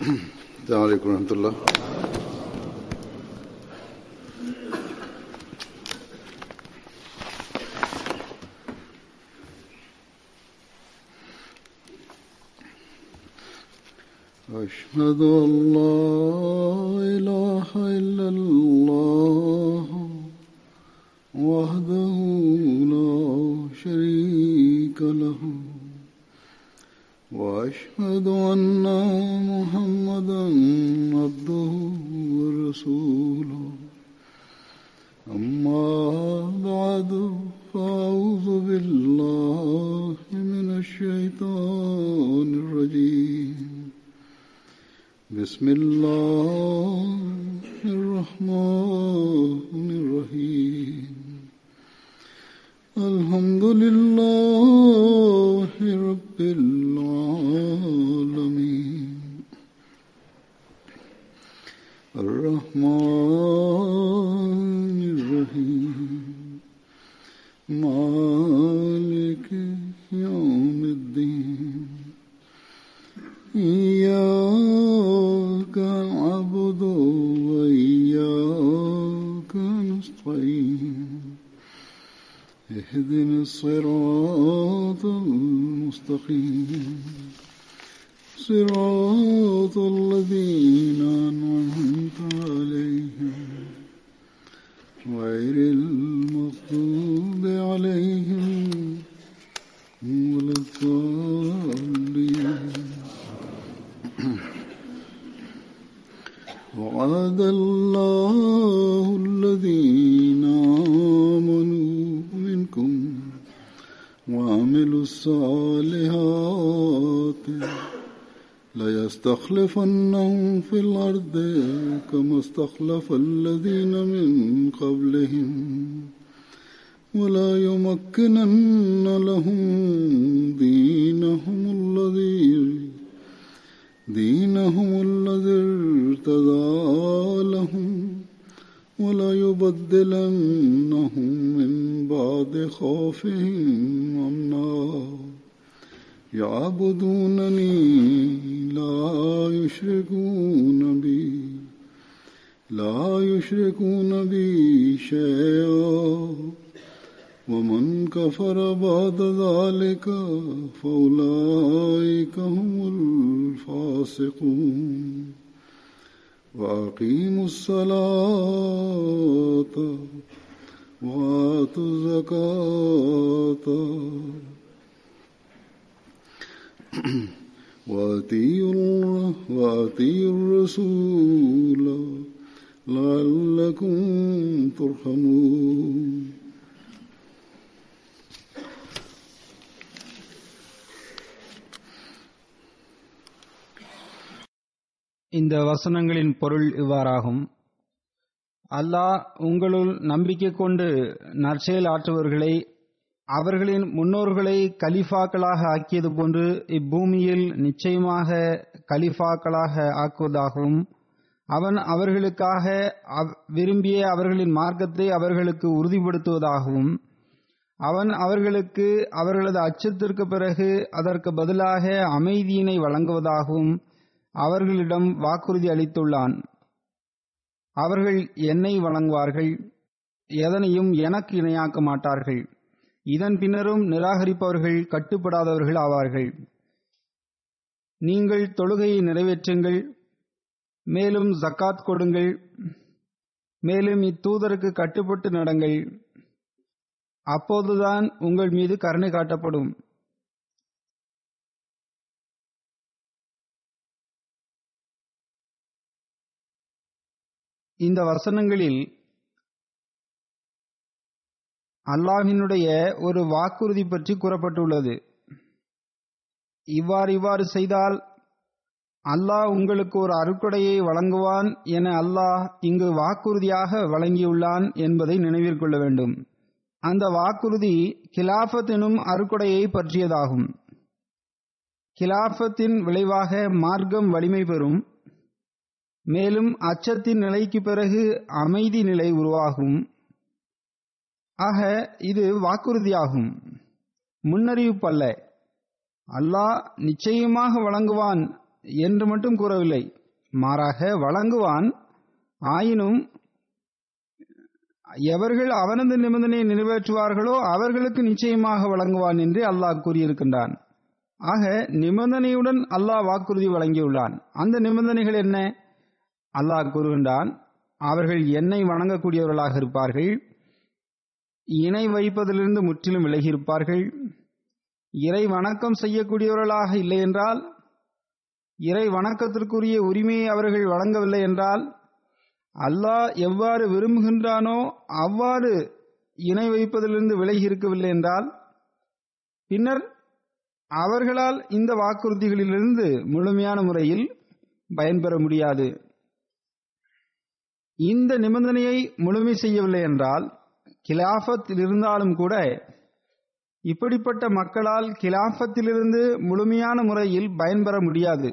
السلام عليكم ورحمة الله أشهد أن لا إله إلا الله وحده لا شريك له وأشهد أن محمدا عبده ورسوله أما بعد فأعوذ بالله من الشيطان الرجيم بسم الله الرحمن الرحيم الحمد لله رب العالمين الرحمن الرحيم مالك يوم الدين إياك نعبد وإياك نستعين اهدنا الصراط المستقيم صراط الذين أنعمت عليهم غير المغضوب عليهم ولا الضالين وعد الله الذين آمنوا منكم وعملوا الصالحات ليستخلفنهم في الأرض كما استخلف الذين من قبلهم ولا يمكنن لهم دينهم الذي دينهم الذي ارتضى لهم ولا يبدلنهم من بعد خوفهم أمنا يعبدونني لا يشركون بي لا يشركون بي شيئا ومن كفر بعد ذلك فأولئك هم الفاسقون وأقيموا الصلاة وآتوا الزكاة وأطيعوا وأطيعوا الرسول لعلكم ترحمون இந்த வசனங்களின் பொருள் இவ்வாறாகும் அல்லாஹ் உங்களுள் நம்பிக்கை கொண்டு நற்செயல் ஆற்றுவர்களை அவர்களின் முன்னோர்களை கலிஃபாக்களாக ஆக்கியது போன்று இப்பூமியில் நிச்சயமாக கலிஃபாக்களாக ஆக்குவதாகவும் அவன் அவர்களுக்காக விரும்பிய அவர்களின் மார்க்கத்தை அவர்களுக்கு உறுதிப்படுத்துவதாகவும் அவன் அவர்களுக்கு அவர்களது அச்சத்திற்கு பிறகு அதற்கு பதிலாக அமைதியினை வழங்குவதாகவும் அவர்களிடம் வாக்குறுதி அளித்துள்ளான் அவர்கள் என்னை வழங்குவார்கள் எதனையும் எனக்கு இணையாக்க மாட்டார்கள் இதன் பின்னரும் நிராகரிப்பவர்கள் கட்டுப்படாதவர்கள் ஆவார்கள் நீங்கள் தொழுகையை நிறைவேற்றுங்கள் மேலும் ஜக்காத் கொடுங்கள் மேலும் இத்தூதருக்கு கட்டுப்பட்டு நடங்கள் அப்போதுதான் உங்கள் மீது கருணை காட்டப்படும் இந்த வசனங்களில் அல்லாஹினுடைய ஒரு வாக்குறுதி பற்றி கூறப்பட்டுள்ளது இவ்வாறு இவ்வாறு செய்தால் அல்லாஹ் உங்களுக்கு ஒரு அருக்கொடையை வழங்குவான் என அல்லாஹ் இங்கு வாக்குறுதியாக வழங்கியுள்ளான் என்பதை நினைவில் கொள்ள வேண்டும் அந்த வாக்குறுதி கிலாஃபத் எனும் அருக்கொடையை பற்றியதாகும் கிலாஃபத்தின் விளைவாக மார்க்கம் வலிமை பெறும் மேலும் அச்சத்தின் நிலைக்கு பிறகு அமைதி நிலை உருவாகும் ஆக இது வாக்குறுதியாகும் முன்னறிவிப்பல்ல அல்லாஹ் நிச்சயமாக வழங்குவான் என்று மட்டும் கூறவில்லை மாறாக வழங்குவான் ஆயினும் எவர்கள் அவனது நிபந்தனையை நிறைவேற்றுவார்களோ அவர்களுக்கு நிச்சயமாக வழங்குவான் என்று அல்லாஹ் கூறியிருக்கின்றான் ஆக நிபந்தனையுடன் அல்லாஹ் வாக்குறுதி வழங்கியுள்ளான் அந்த நிபந்தனைகள் என்ன அல்லாஹ் கூறுகின்றான் அவர்கள் என்னை வணங்கக்கூடியவர்களாக இருப்பார்கள் இணை வைப்பதிலிருந்து முற்றிலும் விலகியிருப்பார்கள் இறை வணக்கம் செய்யக்கூடியவர்களாக இல்லை என்றால் இறை வணக்கத்திற்குரிய உரிமையை அவர்கள் வழங்கவில்லை என்றால் அல்லாஹ் எவ்வாறு விரும்புகின்றானோ அவ்வாறு இணை வைப்பதிலிருந்து விலகி இருக்கவில்லை என்றால் பின்னர் அவர்களால் இந்த வாக்குறுதிகளிலிருந்து முழுமையான முறையில் பயன்பெற முடியாது இந்த நிபந்தனையை முழுமை செய்யவில்லை என்றால் கிலாஃபத் இருந்தாலும் கூட இப்படிப்பட்ட மக்களால் கிலாஃபத்திலிருந்து முழுமையான முறையில் பயன்பெற முடியாது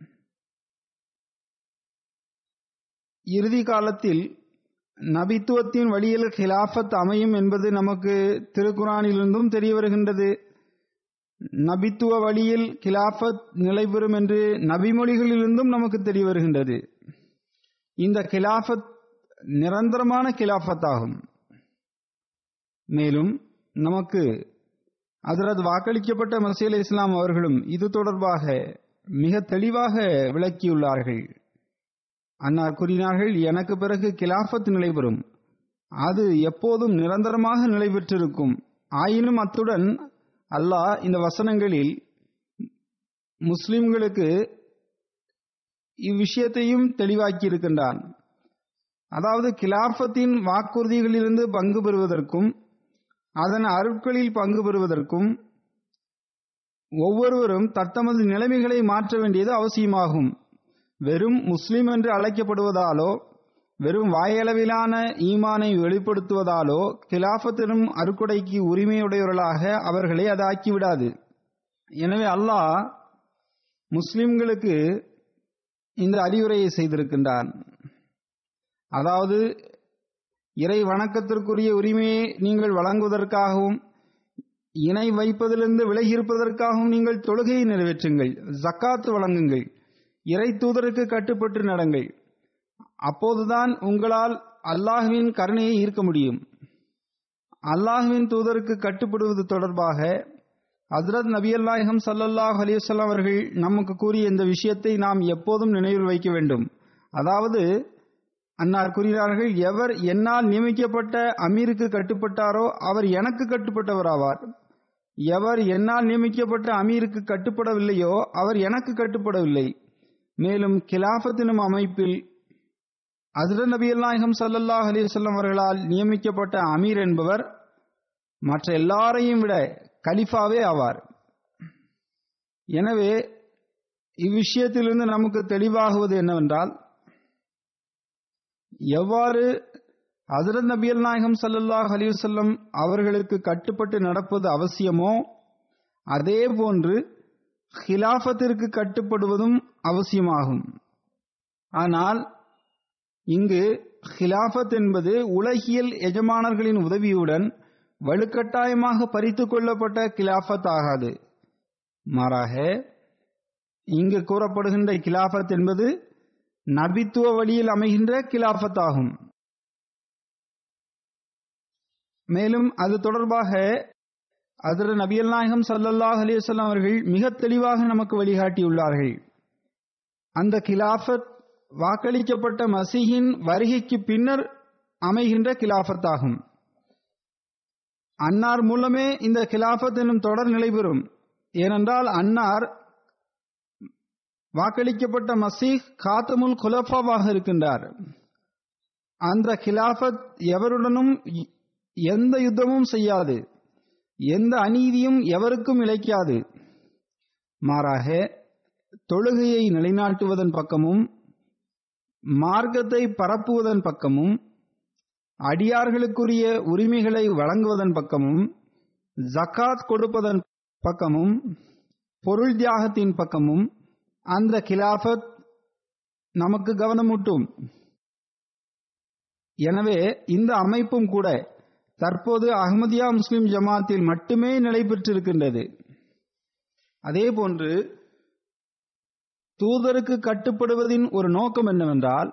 இறுதி காலத்தில் நபித்துவத்தின் வழியில் கிலாஃபத் அமையும் என்பது நமக்கு திருக்குறானிலிருந்தும் தெரிய வருகின்றது நபித்துவ வழியில் கிலாஃபத் நிலைபெறும் என்று நபிமொழிகளிலிருந்தும் நமக்கு தெரிய வருகின்றது இந்த கிலாஃபத் நிரந்தரமான கிலாஃபத் ஆகும் மேலும் நமக்கு அதரது வாக்களிக்கப்பட்ட மசீல் இஸ்லாம் அவர்களும் இது தொடர்பாக மிக தெளிவாக விளக்கியுள்ளார்கள் அன்னார் கூறினார்கள் எனக்கு பிறகு கிலாஃபத் நிலைபெறும் அது எப்போதும் நிரந்தரமாக நிலை பெற்றிருக்கும் ஆயினும் அத்துடன் அல்லாஹ் இந்த வசனங்களில் முஸ்லிம்களுக்கு இவ்விஷயத்தையும் தெளிவாக்கி இருக்கின்றான் அதாவது கிலாஃபத்தின் வாக்குறுதிகளிலிருந்து பங்கு பெறுவதற்கும் அதன் அருட்களில் பங்கு பெறுவதற்கும் ஒவ்வொருவரும் தத்தமது நிலைமைகளை மாற்ற வேண்டியது அவசியமாகும் வெறும் முஸ்லிம் என்று அழைக்கப்படுவதாலோ வெறும் வாயளவிலான ஈமானை வெளிப்படுத்துவதாலோ கிலாஃபத்தினும் அருக்குடைக்கு உரிமையுடையவர்களாக அவர்களை அது ஆக்கிவிடாது எனவே அல்லாஹ் முஸ்லிம்களுக்கு இந்த அறிவுரையை செய்திருக்கின்றான் அதாவது இறை வணக்கத்திற்குரிய உரிமையை நீங்கள் வழங்குவதற்காகவும் இணை வைப்பதிலிருந்து விலகி இருப்பதற்காகவும் நீங்கள் தொழுகையை நிறைவேற்றுங்கள் ஜக்காத்து வழங்குங்கள் இறை தூதருக்கு கட்டுப்பட்டு நடங்கள் அப்போதுதான் உங்களால் அல்லாஹுவின் கருணையை ஈர்க்க முடியும் அல்லாஹுவின் தூதருக்கு கட்டுப்படுவது தொடர்பாக ஹசரத் நபி அல்லாஹம் சல்லல்லாஹ் அலிவல்லாம் அவர்கள் நமக்கு கூறிய இந்த விஷயத்தை நாம் எப்போதும் நினைவில் வைக்க வேண்டும் அதாவது அன்னார் கூறினார்கள் எவர் என்னால் நியமிக்கப்பட்ட அமீருக்கு கட்டுப்பட்டாரோ அவர் எனக்கு கட்டுப்பட்டவர் ஆவார் எவர் என்னால் நியமிக்கப்பட்ட அமீருக்கு கட்டுப்படவில்லையோ அவர் எனக்கு கட்டுப்படவில்லை மேலும் கிலாஃபத்தினும் அமைப்பில் அசரத் நபி நாயகம் சல்லல்லாஹ் அலிவல்லம் அவர்களால் நியமிக்கப்பட்ட அமீர் என்பவர் மற்ற எல்லாரையும் விட கலிஃபாவே ஆவார் எனவே இவ்விஷயத்திலிருந்து நமக்கு தெளிவாகுவது என்னவென்றால் எவ்வாறு ஹசரத் நபியல் நாயகம் சல்லல்லாஹ் அலிவசல்லம் அவர்களுக்கு கட்டுப்பட்டு நடப்பது அவசியமோ அதே போன்று ஹிலாஃபத்திற்கு கட்டுப்படுவதும் அவசியமாகும் ஆனால் இங்கு ஹிலாஃபத் என்பது உலகியல் எஜமானர்களின் உதவியுடன் வலுக்கட்டாயமாக பறித்து கொள்ளப்பட்ட கிலாஃபத் ஆகாது மாறாக இங்கு கூறப்படுகின்ற கிலாஃபத் என்பது நபித்துவ வழியில் அமைகின்ற கிலாஃபத் ஆகும் மேலும் அது தொடர்பாக அதர் நபியல் நாயகம் சல்லல்லாஹ் அலிவல்லாம் அவர்கள் மிக தெளிவாக நமக்கு வழிகாட்டியுள்ளார்கள் அந்த கிலாஃபத் வாக்களிக்கப்பட்ட மசீஹின் வருகைக்கு பின்னர் அமைகின்ற கிலாஃபத் ஆகும் அன்னார் மூலமே இந்த கிலாஃபத் எனும் தொடர் நிலைபெறும் ஏனென்றால் அன்னார் வாக்களிக்கப்பட்ட மசீஹ் காத்தமுல் குலஃபாவாக இருக்கின்றார் அந்த கிலாஃபத் எவருடனும் எந்த யுத்தமும் செய்யாது எந்த அநீதியும் எவருக்கும் இழைக்காது மாறாக தொழுகையை நிலைநாட்டுவதன் பக்கமும் மார்க்கத்தை பரப்புவதன் பக்கமும் அடியார்களுக்குரிய உரிமைகளை வழங்குவதன் பக்கமும் ஜக்காத் கொடுப்பதன் பக்கமும் பொருள் தியாகத்தின் பக்கமும் அந்த கிலாஃபத் நமக்கு கவனமூட்டும் எனவே இந்த அமைப்பும் கூட தற்போது அஹமதியா முஸ்லிம் ஜமாத்தில் மட்டுமே நிலை பெற்றிருக்கின்றது அதே போன்று தூதருக்கு கட்டுப்படுவதின் ஒரு நோக்கம் என்னவென்றால்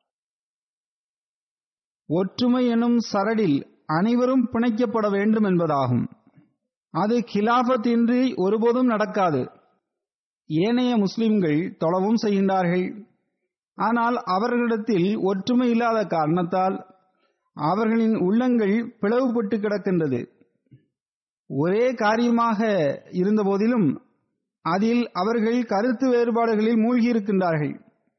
ஒற்றுமை எனும் சரடில் அனைவரும் பிணைக்கப்பட வேண்டும் என்பதாகும் அது கிலாபத் இன்றி ஒருபோதும் நடக்காது ஏனைய முஸ்லிம்கள் தொழவும் செய்கின்றார்கள் ஆனால் அவர்களிடத்தில் ஒற்றுமை இல்லாத காரணத்தால் அவர்களின் உள்ளங்கள் பிளவுபட்டு கிடக்கின்றது ஒரே காரியமாக இருந்தபோதிலும் அதில் அவர்கள் கருத்து வேறுபாடுகளில் மூழ்கியிருக்கின்றார்கள்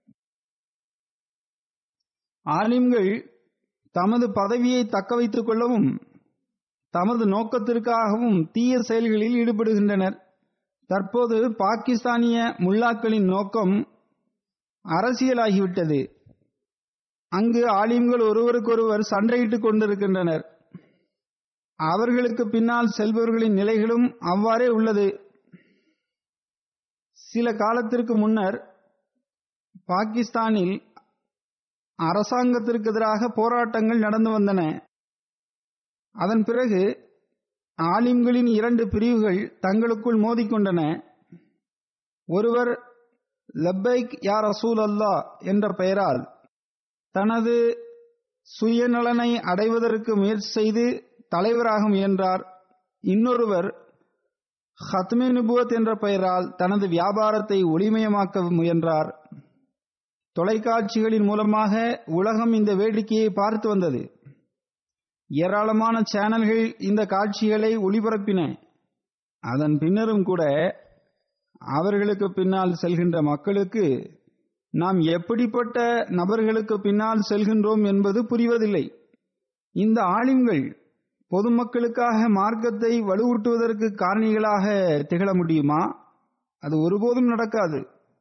ஆலிம்கள் தமது பதவியை தக்க வைத்துக் கொள்ளவும் தமது நோக்கத்திற்காகவும் தீய செயல்களில் ஈடுபடுகின்றனர் தற்போது பாகிஸ்தானிய முல்லாக்களின் நோக்கம் அரசியலாகிவிட்டது அங்கு ஆலிம்கள் ஒருவருக்கொருவர் சண்டையிட்டுக் கொண்டிருக்கின்றனர் அவர்களுக்கு பின்னால் செல்பவர்களின் நிலைகளும் அவ்வாறே உள்ளது சில காலத்திற்கு முன்னர் பாகிஸ்தானில் அரசாங்கத்திற்கு எதிராக போராட்டங்கள் நடந்து வந்தன அதன் பிறகு ஆலிம்களின் இரண்டு பிரிவுகள் தங்களுக்குள் மோதிக்கொண்டன ஒருவர் லப்பைக் யா ரசூல் அல்லா என்ற பெயரால் தனது சுயநலனை அடைவதற்கு முயற்சி செய்து தலைவராக முயன்றார் இன்னொருவர் ஹத்மே நுபுவத் என்ற பெயரால் தனது வியாபாரத்தை ஒளிமயமாக்க முயன்றார் தொலைக்காட்சிகளின் மூலமாக உலகம் இந்த வேடிக்கையை பார்த்து வந்தது ஏராளமான சேனல்கள் இந்த காட்சிகளை ஒளிபரப்பின அதன் பின்னரும் கூட அவர்களுக்கு பின்னால் செல்கின்ற மக்களுக்கு நாம் எப்படிப்பட்ட நபர்களுக்கு பின்னால் செல்கின்றோம் என்பது புரிவதில்லை இந்த ஆலிம்கள் பொதுமக்களுக்காக மார்க்கத்தை வலுவூட்டுவதற்கு காரணிகளாக திகழ முடியுமா அது ஒருபோதும் நடக்காது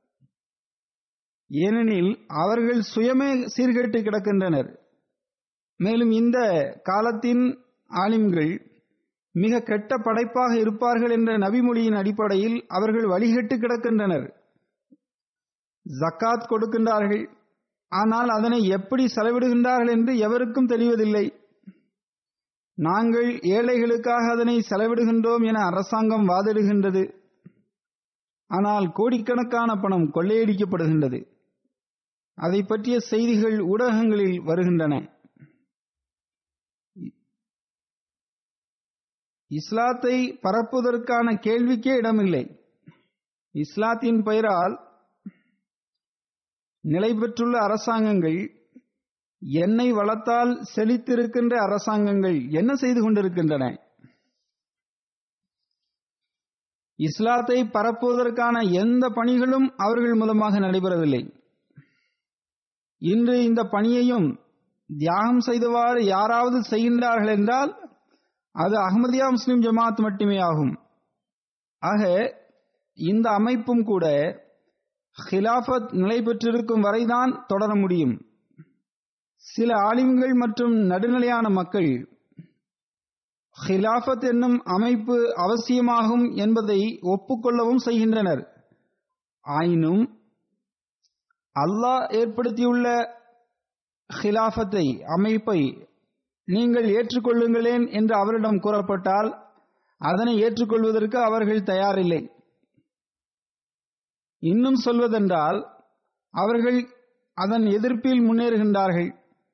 ஏனெனில் அவர்கள் சுயமே சீர்கெட்டு கிடக்கின்றனர் மேலும் இந்த காலத்தின் ஆலிம்கள் மிக கெட்ட படைப்பாக இருப்பார்கள் என்ற நபிமொழியின் அடிப்படையில் அவர்கள் வழிகெட்டு கிடக்கின்றனர் ஜக்காத் கொடுக்கின்றார்கள் ஆனால் அதனை எப்படி செலவிடுகின்றார்கள் என்று எவருக்கும் தெரிவதில்லை நாங்கள் ஏழைகளுக்காக அதனை செலவிடுகின்றோம் என அரசாங்கம் வாதிடுகின்றது ஆனால் கோடிக்கணக்கான பணம் கொள்ளையடிக்கப்படுகின்றது அதை பற்றிய செய்திகள் ஊடகங்களில் வருகின்றன இஸ்லாத்தை பரப்புவதற்கான கேள்விக்கே இடமில்லை இஸ்லாத்தின் பெயரால் நிலை பெற்றுள்ள அரசாங்கங்கள் எண்ணெய் வளத்தால் செழித்திருக்கின்ற அரசாங்கங்கள் என்ன செய்து கொண்டிருக்கின்றன இஸ்லாத்தை பரப்புவதற்கான எந்த பணிகளும் அவர்கள் மூலமாக நடைபெறவில்லை இன்று இந்த பணியையும் தியாகம் செய்தவாறு யாராவது செய்கின்றார்கள் என்றால் அது அகமதியா முஸ்லிம் ஜமாத் மட்டுமே ஆகும் ஆக இந்த அமைப்பும் கூட ஹிலாஃபத் நிலை பெற்றிருக்கும் வரைதான் தொடர முடியும் சில ஆலிம்கள் மற்றும் நடுநிலையான மக்கள் ஹிலாஃபத் என்னும் அமைப்பு அவசியமாகும் என்பதை ஒப்புக்கொள்ளவும் செய்கின்றனர் ஆயினும் அல்லாஹ் ஏற்படுத்தியுள்ள ஹிலாஃபத்தை அமைப்பை நீங்கள் ஏற்றுக்கொள்ளுங்களேன் என்று அவரிடம் கூறப்பட்டால் அதனை ஏற்றுக்கொள்வதற்கு அவர்கள் தயாரில்லை இன்னும் சொல்வதென்றால் அவர்கள் அதன் எதிர்ப்பில் முன்னேறுகின்றார்கள்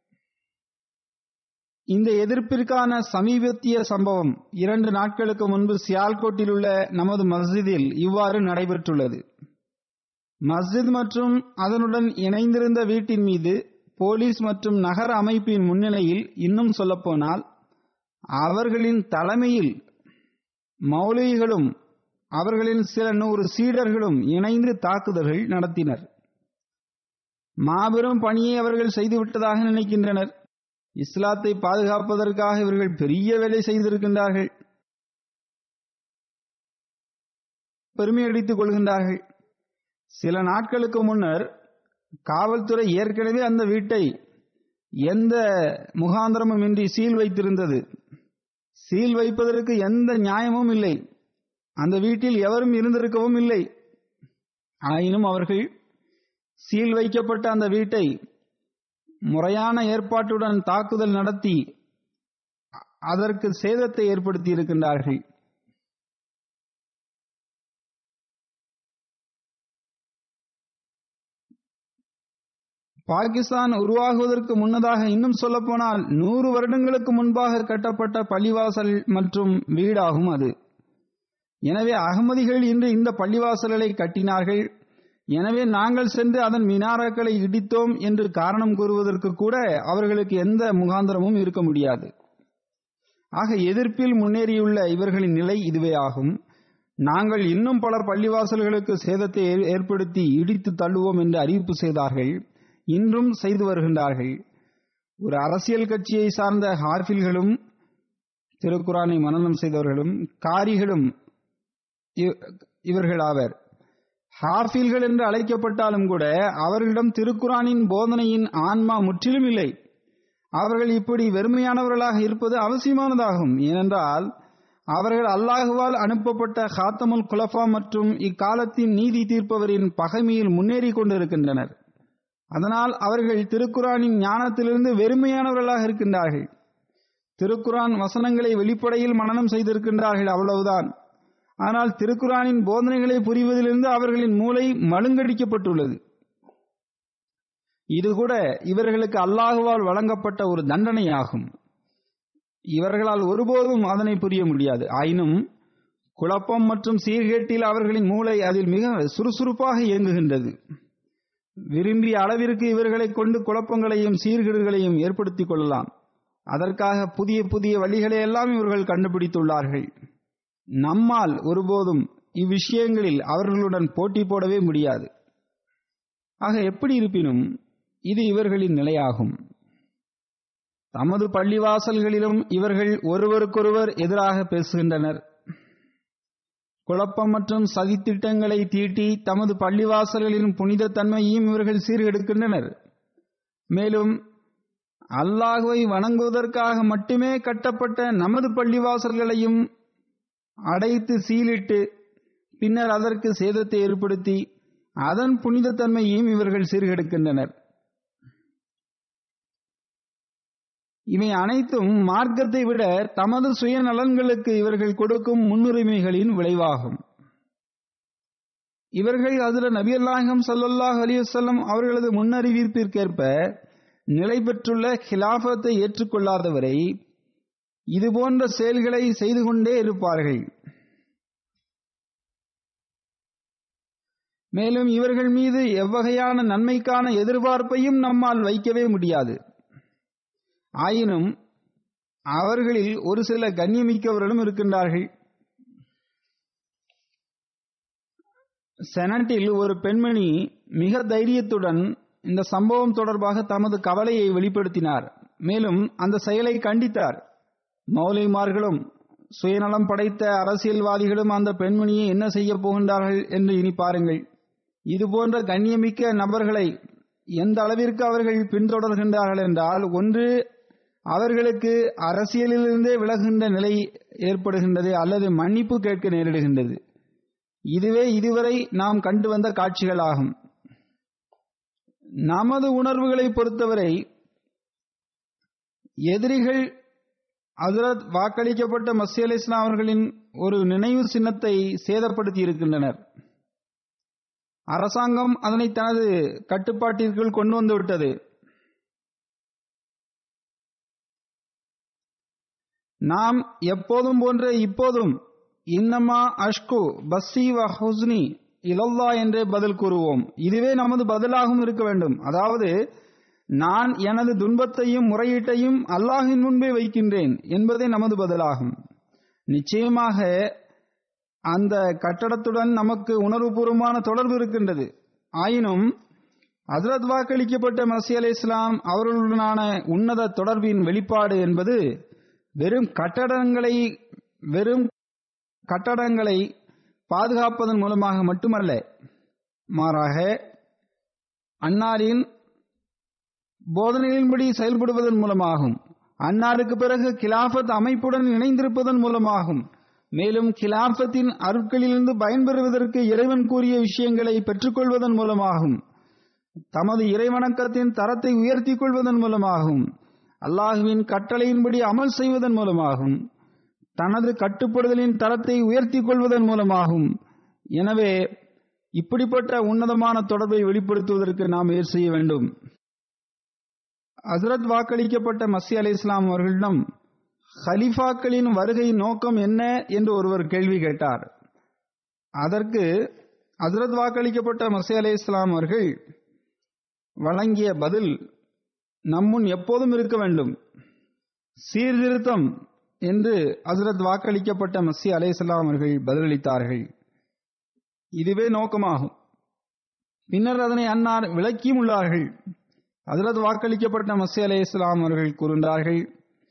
இந்த எதிர்ப்பிற்கான சமீபத்திய சம்பவம் இரண்டு நாட்களுக்கு முன்பு சியால்கோட்டில் உள்ள நமது மஸ்ஜிதில் இவ்வாறு நடைபெற்றுள்ளது மஸ்ஜித் மற்றும் அதனுடன் இணைந்திருந்த வீட்டின் மீது போலீஸ் மற்றும் நகர அமைப்பின் முன்னிலையில் இன்னும் சொல்லப்போனால் அவர்களின் தலைமையில் மௌலிகளும் அவர்களின் சில நூறு சீடர்களும் இணைந்து தாக்குதல்கள் நடத்தினர் மாபெரும் பணியை அவர்கள் செய்துவிட்டதாக நினைக்கின்றனர் இஸ்லாத்தை பாதுகாப்பதற்காக இவர்கள் பெரிய வேலை செய்திருக்கின்றார்கள் பெருமை அடித்துக் கொள்கின்றார்கள் சில நாட்களுக்கு முன்னர் காவல்துறை ஏற்கனவே அந்த வீட்டை எந்த முகாந்திரமும் இன்றி சீல் வைத்திருந்தது சீல் வைப்பதற்கு எந்த நியாயமும் இல்லை அந்த வீட்டில் எவரும் இருந்திருக்கவும் இல்லை ஆயினும் அவர்கள் சீல் வைக்கப்பட்ட அந்த வீட்டை முறையான ஏற்பாட்டுடன் தாக்குதல் நடத்தி அதற்கு சேதத்தை ஏற்படுத்தி இருக்கின்றார்கள் பாகிஸ்தான் உருவாகுவதற்கு முன்னதாக இன்னும் சொல்லப்போனால் நூறு வருடங்களுக்கு முன்பாக கட்டப்பட்ட பள்ளிவாசல் மற்றும் வீடாகும் அது எனவே அகமதிகள் இன்று இந்த பள்ளிவாசல்களை கட்டினார்கள் எனவே நாங்கள் சென்று அதன் மினாராக்களை இடித்தோம் என்று காரணம் கூறுவதற்கு கூட அவர்களுக்கு எந்த முகாந்திரமும் இருக்க முடியாது ஆக எதிர்ப்பில் முன்னேறியுள்ள இவர்களின் நிலை இதுவே ஆகும் நாங்கள் இன்னும் பலர் பள்ளிவாசல்களுக்கு சேதத்தை ஏற்படுத்தி இடித்து தள்ளுவோம் என்று அறிவிப்பு செய்தார்கள் இன்றும் செய்து வருகின்றார்கள் ஒரு அரசியல் கட்சியை சார்ந்த ஹார்பில்களும் திருக்குறானை மனநம் செய்தவர்களும் காரிகளும் இவர்கள் ஆவர் ஹார்பில்கள் என்று அழைக்கப்பட்டாலும் கூட அவர்களிடம் திருக்குறானின் போதனையின் ஆன்மா முற்றிலும் இல்லை அவர்கள் இப்படி வெறுமையானவர்களாக இருப்பது அவசியமானதாகும் ஏனென்றால் அவர்கள் அல்லாஹுவால் அனுப்பப்பட்ட ஹாத்தமுல் குலஃபா மற்றும் இக்காலத்தின் நீதி தீர்ப்பவரின் பகைமையில் முன்னேறி கொண்டிருக்கின்றனர் அதனால் அவர்கள் திருக்குறானின் ஞானத்திலிருந்து வெறுமையானவர்களாக இருக்கின்றார்கள் திருக்குரான் வசனங்களை வெளிப்படையில் மனனம் செய்திருக்கின்றார்கள் அவ்வளவுதான் ஆனால் திருக்குரானின் போதனைகளை புரிவதிலிருந்து அவர்களின் மூளை மழுங்கடிக்கப்பட்டுள்ளது இது கூட இவர்களுக்கு அல்லாஹுவால் வழங்கப்பட்ட ஒரு தண்டனையாகும் இவர்களால் ஒருபோதும் அதனை புரிய முடியாது ஆயினும் குழப்பம் மற்றும் சீர்கேட்டில் அவர்களின் மூளை அதில் மிக சுறுசுறுப்பாக இயங்குகின்றது விரும்பிய அளவிற்கு இவர்களை கொண்டு குழப்பங்களையும் சீர்கேடுகளையும் ஏற்படுத்திக் கொள்ளலாம் அதற்காக புதிய புதிய வழிகளை எல்லாம் இவர்கள் கண்டுபிடித்துள்ளார்கள் நம்மால் ஒருபோதும் இவ்விஷயங்களில் அவர்களுடன் போட்டி போடவே முடியாது ஆக எப்படி இருப்பினும் இது இவர்களின் நிலையாகும் தமது பள்ளிவாசல்களிலும் இவர்கள் ஒருவருக்கொருவர் எதிராக பேசுகின்றனர் குழப்பம் மற்றும் சதித்திட்டங்களை தீட்டி தமது பள்ளிவாசல்களின் புனித தன்மையையும் இவர்கள் சீர்கெடுக்கின்றனர் மேலும் அல்லாஹுவை வணங்குவதற்காக மட்டுமே கட்டப்பட்ட நமது பள்ளிவாசல்களையும் அடைத்து சீலிட்டு பின்னர் அதற்கு சேதத்தை ஏற்படுத்தி அதன் புனித தன்மையையும் இவர்கள் சீர்கெடுக்கின்றனர் இவை அனைத்தும் மார்க்கத்தை விட தமது சுயநலன்களுக்கு இவர்கள் கொடுக்கும் முன்னுரிமைகளின் விளைவாகும் இவர்கள் அதில் நபியல்லாஹம் சல்லாஹ் அலிவசல்லம் அவர்களது முன்னறிவிப்பிற்கேற்ப நிலை பெற்றுள்ள ஹிலாபத்தை ஏற்றுக்கொள்ளாதவரை இதுபோன்ற செயல்களை செய்து கொண்டே இருப்பார்கள் மேலும் இவர்கள் மீது எவ்வகையான நன்மைக்கான எதிர்பார்ப்பையும் நம்மால் வைக்கவே முடியாது ஆயினும் அவர்களில் ஒரு சில கண்ணியமிக்கவர்களும் இருக்கின்றார்கள் செனட்டில் ஒரு பெண்மணி மிக தைரியத்துடன் இந்த சம்பவம் தொடர்பாக தமது கவலையை வெளிப்படுத்தினார் மேலும் அந்த செயலை கண்டித்தார் மௌலிமார்களும் சுயநலம் படைத்த அரசியல்வாதிகளும் அந்த பெண்மணியை என்ன செய்ய போகின்றார்கள் என்று இனி பாருங்கள் இதுபோன்ற கண்ணியமிக்க நபர்களை எந்த அளவிற்கு அவர்கள் பின்தொடர்கின்றார்கள் என்றால் ஒன்று அவர்களுக்கு அரசியலிலிருந்தே விலகுகின்ற நிலை ஏற்படுகின்றது அல்லது மன்னிப்பு கேட்க நேரிடுகின்றது இதுவே இதுவரை நாம் கண்டு வந்த காட்சிகளாகும் நமது உணர்வுகளை பொறுத்தவரை எதிரிகள் ஹசரத் வாக்களிக்கப்பட்ட மசி அலி இஸ்லாம் அவர்களின் ஒரு நினைவு சின்னத்தை சேதப்படுத்தி இருக்கின்றனர் அரசாங்கம் அதனை தனது கட்டுப்பாட்டிற்குள் கொண்டு வந்து விட்டது நாம் எப்போதும் போன்ற இப்போதும் இன்னமா அஷ்கு பஸ்ஸி வ ஹுஸ்னி இலல்லா என்றே பதில் கூறுவோம் இதுவே நமது பதிலாகவும் இருக்க வேண்டும் அதாவது நான் எனது துன்பத்தையும் முறையீட்டையும் அல்லாஹின் முன்பே வைக்கின்றேன் என்பதே நமது பதிலாகும் நிச்சயமாக அந்த கட்டடத்துடன் நமக்கு உணர்வுபூர்வமான தொடர்பு இருக்கின்றது ஆயினும் ஹசரத் வாக்களிக்கப்பட்ட மசி அலி இஸ்லாம் அவர்களுடனான உன்னத தொடர்பின் வெளிப்பாடு என்பது வெறும் கட்டடங்களை வெறும் கட்டடங்களை பாதுகாப்பதன் மூலமாக மட்டுமல்ல மாறாக அன்னாரின் போதனைகளின்படி செயல்படுவதன் மூலமாகும் அன்னாருக்கு பிறகு கிலாஃபத் அமைப்புடன் இணைந்திருப்பதன் மூலமாகும் மேலும் கிலாஃபத்தின் அருட்களிலிருந்து பயன்பெறுவதற்கு இறைவன் கூறிய விஷயங்களை பெற்றுக்கொள்வதன் மூலமாகும் தமது இறைவணக்கத்தின் தரத்தை உயர்த்திக் கொள்வதன் மூலமாகும் அல்லாஹுவின் கட்டளையின்படி அமல் செய்வதன் மூலமாகும் தனது கட்டுப்படுதலின் தரத்தை உயர்த்திக் கொள்வதன் மூலமாகும் எனவே இப்படிப்பட்ட உன்னதமான தொடர்பை வெளிப்படுத்துவதற்கு நாம் முயற்சி செய்ய வேண்டும் ஹசரத் வாக்களிக்கப்பட்ட மசி அலி இஸ்லாம் அவர்களிடம் ஹலிஃபாக்களின் வருகை நோக்கம் என்ன என்று ஒருவர் கேள்வி கேட்டார் அதற்கு ஹசரத் வாக்களிக்கப்பட்ட மசி அலி இஸ்லாம் அவர்கள் வழங்கிய பதில் நம்முன் எப்போதும் இருக்க வேண்டும் சீர்திருத்தம் என்று ஹசரத் வாக்களிக்கப்பட்ட மசி அலை இஸ்லாம் அவர்கள் பதிலளித்தார்கள் இதுவே நோக்கமாகும் பின்னர் அதனை அன்னார் விளக்கியும் உள்ளார்கள் ஹசரத் வாக்களிக்கப்பட்ட மசி அலை இஸ்லாம் அவர்கள் கூறுகின்றார்கள்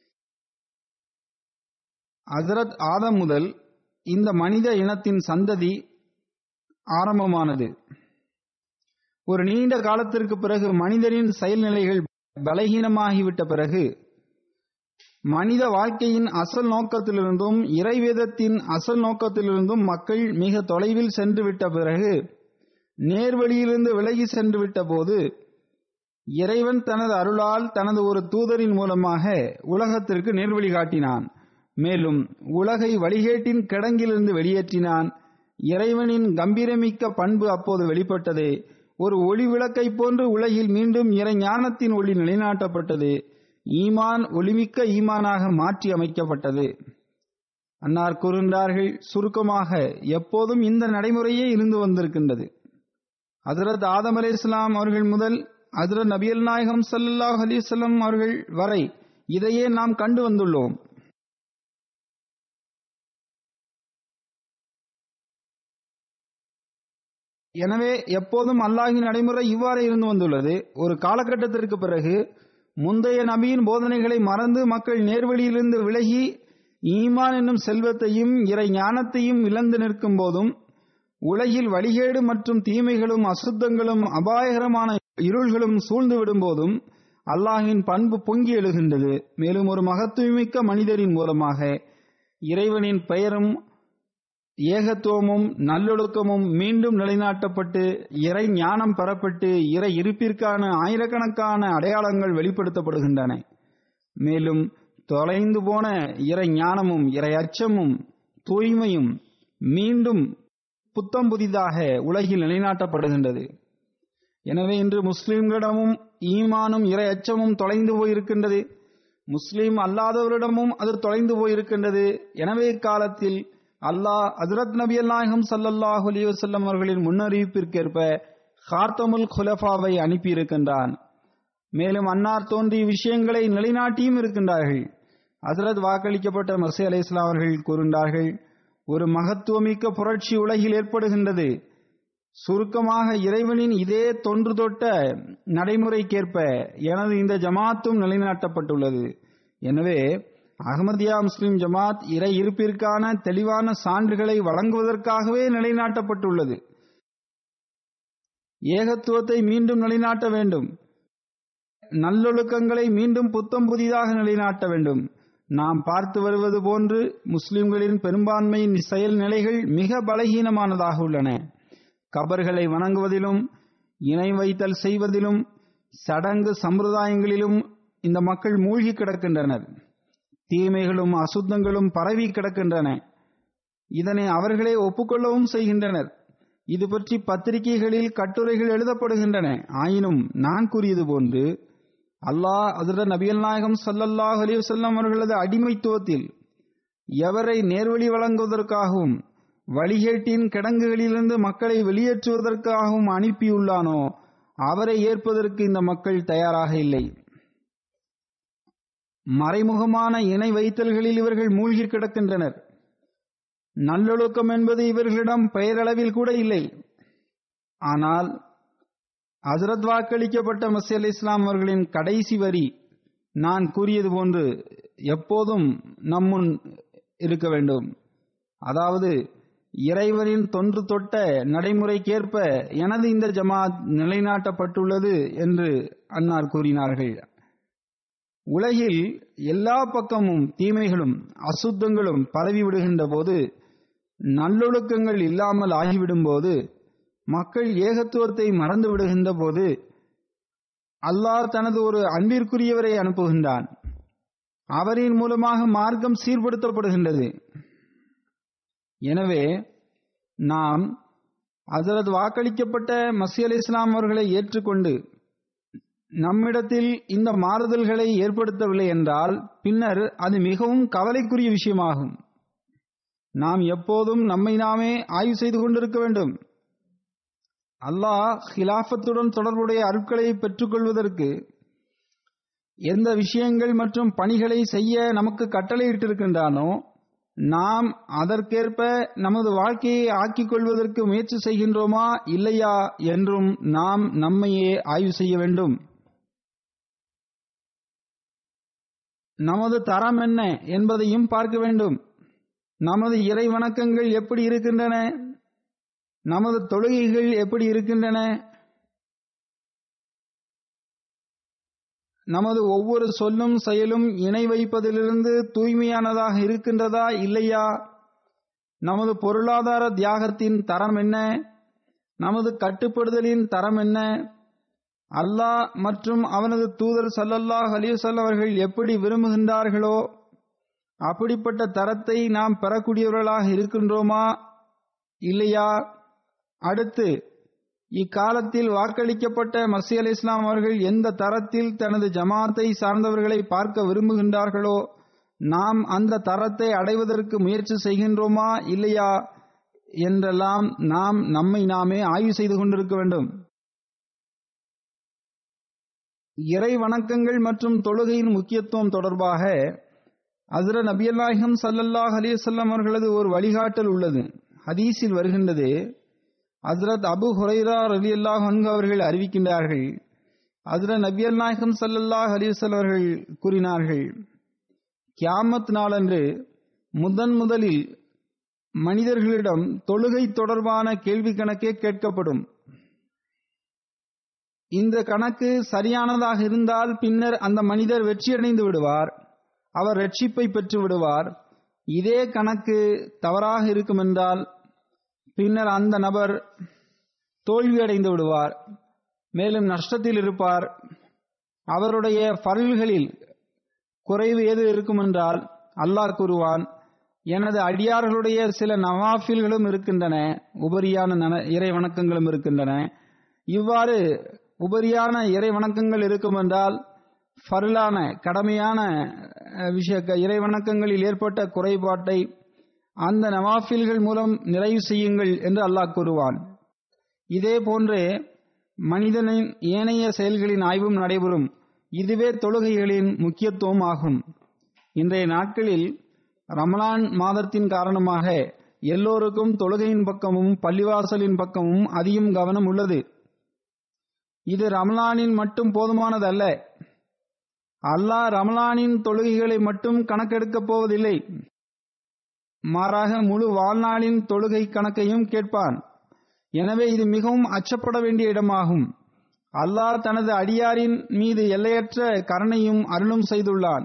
ஹசரத் ஆதம் முதல் இந்த மனித இனத்தின் சந்ததி ஆரம்பமானது ஒரு நீண்ட காலத்திற்கு பிறகு மனிதரின் செயல்நிலைகள் பலகீனமாகிவிட்ட பிறகு மனித வாழ்க்கையின் அசல் நோக்கத்திலிருந்தும் இறைவேதத்தின் அசல் நோக்கத்திலிருந்தும் மக்கள் மிக தொலைவில் சென்று விட்ட பிறகு நேர்வழியிலிருந்து விலகி சென்று விட்ட போது இறைவன் தனது அருளால் தனது ஒரு தூதரின் மூலமாக உலகத்திற்கு நேர்வழி காட்டினான் மேலும் உலகை வழிகேட்டின் கிடங்கிலிருந்து வெளியேற்றினான் இறைவனின் கம்பீரமிக்க பண்பு அப்போது வெளிப்பட்டது ஒரு ஒளி விளக்கை போன்று உலகில் மீண்டும் இறை ஞானத்தின் ஒளி நிலைநாட்டப்பட்டது ஈமான் ஒளிமிக்க ஈமானாக மாற்றி அமைக்கப்பட்டது அன்னார் கூறுகின்றார்கள் சுருக்கமாக எப்போதும் இந்த நடைமுறையே இருந்து வந்திருக்கின்றது ஹசரத் ஆதம் அலி இஸ்லாம் அவர்கள் முதல் ஹசரத் நபியல் நாயகம் சல்லாஹ் அலிசல்லாம் அவர்கள் வரை இதையே நாம் கண்டு வந்துள்ளோம் எனவே எப்போதும் அல்லாஹின் நடைமுறை இவ்வாறு இருந்து வந்துள்ளது ஒரு காலகட்டத்திற்கு பிறகு முந்தைய நபியின் போதனைகளை மறந்து மக்கள் நேர்வழியிலிருந்து விலகி ஈமான் என்னும் செல்வத்தையும் இறை ஞானத்தையும் இழந்து நிற்கும் போதும் உலகில் வழிகேடு மற்றும் தீமைகளும் அசுத்தங்களும் அபாயகரமான இருள்களும் சூழ்ந்து விடும் போதும் அல்லாஹின் பண்பு பொங்கி எழுகின்றது மேலும் ஒரு மகத்துவமிக்க மனிதரின் மூலமாக இறைவனின் பெயரும் ஏகத்துவமும் நல்லொழுக்கமும் மீண்டும் நிலைநாட்டப்பட்டு இறை ஞானம் பெறப்பட்டு இறை இருப்பிற்கான ஆயிரக்கணக்கான அடையாளங்கள் வெளிப்படுத்தப்படுகின்றன மேலும் தொலைந்து போன இறை ஞானமும் இறை அச்சமும் தூய்மையும் மீண்டும் புத்தம் புதிதாக உலகில் நிலைநாட்டப்படுகின்றது எனவே இன்று முஸ்லிம்களிடமும் ஈமானும் இறை அச்சமும் தொலைந்து போயிருக்கின்றது முஸ்லிம் அல்லாதவரிடமும் அது தொலைந்து போயிருக்கின்றது எனவே இக்காலத்தில் அல்லாஹ் ஹசரத் நபி நாயகம் சல்லல்லாஹு அலி வசல்லம் அவர்களின் முன்னறிவிப்பிற்கேற்ப ஹார்த்தமுல் குலஃபாவை அனுப்பியிருக்கின்றான் மேலும் அன்னார் தோன்றிய விஷயங்களை நிலைநாட்டியும் இருக்கின்றார்கள் ஹசரத் வாக்களிக்கப்பட்ட மசை அலை இஸ்லாம் அவர்கள் கூறுகின்றார்கள் ஒரு மகத்துவமிக்க புரட்சி உலகில் ஏற்படுகின்றது சுருக்கமாக இறைவனின் இதே தொன்று தொட்ட நடைமுறைக்கேற்ப எனது இந்த ஜமாத்தும் நிலைநாட்டப்பட்டுள்ளது எனவே அகமதியா முஸ்லிம் ஜமாத் இறை இருப்பிற்கான தெளிவான சான்றுகளை வழங்குவதற்காகவே நிலைநாட்டப்பட்டுள்ளது ஏகத்துவத்தை மீண்டும் நிலைநாட்ட வேண்டும் நல்லொழுக்கங்களை மீண்டும் புத்தம் புதிதாக நிலைநாட்ட வேண்டும் நாம் பார்த்து வருவது போன்று முஸ்லிம்களின் பெரும்பான்மையின் செயல்நிலைகள் மிக பலகீனமானதாக உள்ளன கபர்களை வணங்குவதிலும் இணை வைத்தல் செய்வதிலும் சடங்கு சம்பிரதாயங்களிலும் இந்த மக்கள் மூழ்கி கிடக்கின்றனர் தீமைகளும் அசுத்தங்களும் பரவி கிடக்கின்றன இதனை அவர்களே ஒப்புக்கொள்ளவும் செய்கின்றனர் இது பற்றி பத்திரிகைகளில் கட்டுரைகள் எழுதப்படுகின்றன ஆயினும் நான் கூறியது போன்று அல்லாஹ் அதிர நபியல் நாயகம் சல்லல்லாஹ் அலி வல்லம் அவர்களது அடிமைத்துவத்தில் எவரை நேர்வழி வழங்குவதற்காகவும் வழிகேட்டின் கிடங்குகளிலிருந்து மக்களை வெளியேற்றுவதற்காகவும் அனுப்பியுள்ளானோ அவரை ஏற்பதற்கு இந்த மக்கள் தயாராக இல்லை மறைமுகமான இணை வைத்தல்களில் இவர்கள் மூழ்கி கிடக்கின்றனர் நல்லொழுக்கம் என்பது இவர்களிடம் பெயரளவில் கூட இல்லை ஆனால் ஹசரத் வாக்களிக்கப்பட்ட மசி அலி இஸ்லாம் அவர்களின் கடைசி வரி நான் கூறியது போன்று எப்போதும் நம்முன் இருக்க வேண்டும் அதாவது இறைவனின் தொன்று தொட்ட நடைமுறைக்கேற்ப எனது இந்த ஜமாத் நிலைநாட்டப்பட்டுள்ளது என்று அன்னார் கூறினார்கள் உலகில் எல்லா பக்கமும் தீமைகளும் அசுத்தங்களும் பரவி விடுகின்ற போது நல்லொழுக்கங்கள் இல்லாமல் ஆகிவிடும் போது மக்கள் ஏகத்துவத்தை மறந்து விடுகின்ற போது அல்லாஹ் தனது ஒரு அன்பிற்குரியவரை அனுப்புகின்றான் அவரின் மூலமாக மார்க்கம் சீர்படுத்தப்படுகின்றது எனவே நாம் அதரது வாக்களிக்கப்பட்ட மசி அலி இஸ்லாம் அவர்களை ஏற்றுக்கொண்டு நம்மிடத்தில் இந்த மாறுதல்களை ஏற்படுத்தவில்லை என்றால் பின்னர் அது மிகவும் கவலைக்குரிய விஷயமாகும் நாம் எப்போதும் நம்மை நாமே ஆய்வு செய்து கொண்டிருக்க வேண்டும் அல்லாஹ் ஹிலாஃபத்துடன் தொடர்புடைய அருட்களை பெற்றுக்கொள்வதற்கு எந்த விஷயங்கள் மற்றும் பணிகளை செய்ய நமக்கு கட்டளையிட்டிருக்கின்றானோ நாம் அதற்கேற்ப நமது வாழ்க்கையை ஆக்கிக் கொள்வதற்கு முயற்சி செய்கின்றோமா இல்லையா என்றும் நாம் நம்மையே ஆய்வு செய்ய வேண்டும் நமது தரம் என்ன என்பதையும் பார்க்க வேண்டும் நமது இறை வணக்கங்கள் எப்படி இருக்கின்றன நமது தொழுகைகள் எப்படி இருக்கின்றன நமது ஒவ்வொரு சொல்லும் செயலும் இணை வைப்பதிலிருந்து தூய்மையானதாக இருக்கின்றதா இல்லையா நமது பொருளாதார தியாகத்தின் தரம் என்ன நமது கட்டுப்படுதலின் தரம் என்ன அல்லாஹ் மற்றும் அவனது தூதர் சல்லல்லாஹ் அலிவசல்ல அவர்கள் எப்படி விரும்புகின்றார்களோ அப்படிப்பட்ட தரத்தை நாம் பெறக்கூடியவர்களாக இருக்கின்றோமா இல்லையா அடுத்து இக்காலத்தில் வாக்களிக்கப்பட்ட மசி அலி இஸ்லாம் அவர்கள் எந்த தரத்தில் தனது ஜமாத்தை சார்ந்தவர்களை பார்க்க விரும்புகின்றார்களோ நாம் அந்த தரத்தை அடைவதற்கு முயற்சி செய்கின்றோமா இல்லையா என்றெல்லாம் நாம் நம்மை நாமே ஆய்வு செய்து கொண்டிருக்க வேண்டும் இறை வணக்கங்கள் மற்றும் தொழுகையின் முக்கியத்துவம் தொடர்பாக அசர நபியல்லாஹம் சல்லல்லாஹ் அலிவசல்லம் அவர்களது ஒரு வழிகாட்டல் உள்ளது ஹதீஸில் வருகின்றது ஹசரத் அபு ஹுரைரா அலி அல்லாஹ் அவர்கள் அறிவிக்கின்றார்கள் ஹசரத் நபியல் நாயகம் சல்லல்லாஹ் அலிவசல் அவர்கள் கூறினார்கள் கியாமத் நாளன்று முதன் முதலில் மனிதர்களிடம் தொழுகை தொடர்பான கேள்வி கணக்கே கேட்கப்படும் இந்த கணக்கு சரியானதாக இருந்தால் பின்னர் அந்த மனிதர் வெற்றியடைந்து விடுவார் அவர் ரட்சிப்பை பெற்று விடுவார் இதே கணக்கு தவறாக இருக்கும் என்றால் பின்னர் அந்த நபர் தோல்வியடைந்து விடுவார் மேலும் நஷ்டத்தில் இருப்பார் அவருடைய பரல்களில் குறைவு எது இருக்கும் என்றால் அல்லாஹ் கூறுவான் எனது அடியார்களுடைய சில நவாஃபில்களும் இருக்கின்றன உபரியான இறை வணக்கங்களும் இருக்கின்றன இவ்வாறு உபரியான இறை வணக்கங்கள் இருக்கும் என்றால் ஃபர்லான கடமையான விஷய இறை வணக்கங்களில் ஏற்பட்ட குறைபாட்டை அந்த நவாஃபில்கள் மூலம் நிறைவு செய்யுங்கள் என்று அல்லாஹ் கூறுவான் இதே போன்றே மனிதனின் ஏனைய செயல்களின் ஆய்வும் நடைபெறும் இதுவே தொழுகைகளின் முக்கியத்துவம் ஆகும் இன்றைய நாட்களில் ரமலான் மாதத்தின் காரணமாக எல்லோருக்கும் தொழுகையின் பக்கமும் பள்ளிவாசலின் பக்கமும் அதிகம் கவனம் உள்ளது இது ரமலானில் மட்டும் போதுமானதல்ல அல்லாஹ் ரமலானின் தொழுகைகளை மட்டும் கணக்கெடுக்கப் போவதில்லை மாறாக முழு வாழ்நாளின் தொழுகை கணக்கையும் கேட்பான் எனவே இது மிகவும் அச்சப்பட வேண்டிய இடமாகும் அல்லாஹ் தனது அடியாரின் மீது எல்லையற்ற கருணையும் அருளும் செய்துள்ளான்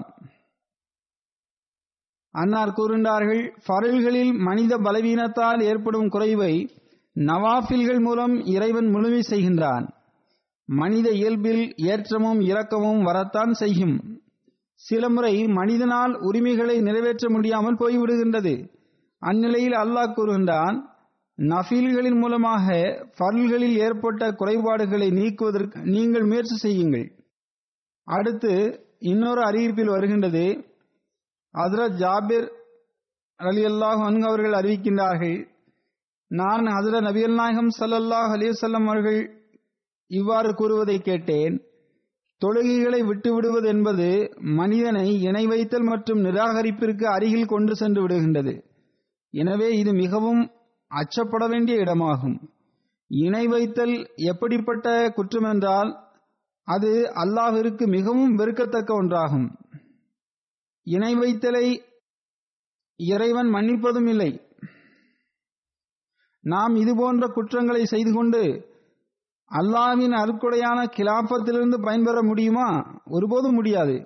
அன்னார் கூறுகின்றார்கள் ஃபரல்களில் மனித பலவீனத்தால் ஏற்படும் குறைவை நவாஃபில்கள் மூலம் இறைவன் முழுமை செய்கின்றான் மனித இயல்பில் ஏற்றமும் இரக்கமும் வரத்தான் செய்யும் சில முறை மனிதனால் உரிமைகளை நிறைவேற்ற முடியாமல் போய்விடுகின்றது அந்நிலையில் அல்லாஹ் கூறுகின்றான் நஃபீல்களின் மூலமாக ஃபர்ல்களில் ஏற்பட்ட குறைபாடுகளை நீக்குவதற்கு நீங்கள் முயற்சி செய்யுங்கள் அடுத்து இன்னொரு அறிவிப்பில் வருகின்றது ஹசரத் ஜாபிர் அலி அல்லாஹ் அவர்கள் அறிவிக்கின்றார்கள் நான் ஹசரத் நபியல் நாயகம் சல்லல்லாஹ் அலிவசல்லம் அவர்கள் இவ்வாறு கூறுவதை கேட்டேன் தொழுகைகளை விட்டுவிடுவது என்பது மனிதனை இணை வைத்தல் மற்றும் நிராகரிப்பிற்கு அருகில் கொண்டு சென்று விடுகின்றது எனவே இது மிகவும் அச்சப்பட வேண்டிய இடமாகும் இணை வைத்தல் எப்படிப்பட்ட குற்றம் என்றால் அது அல்லாஹிற்கு மிகவும் வெறுக்கத்தக்க ஒன்றாகும் இணை வைத்தலை இறைவன் மன்னிப்பதும் இல்லை நாம் இதுபோன்ற குற்றங்களை செய்து கொண்டு அல்லாவின் அருக்குடையான கிலாபத்திலிருந்து பயன்பெற முடியுமா ஒருபோதும் முடியாது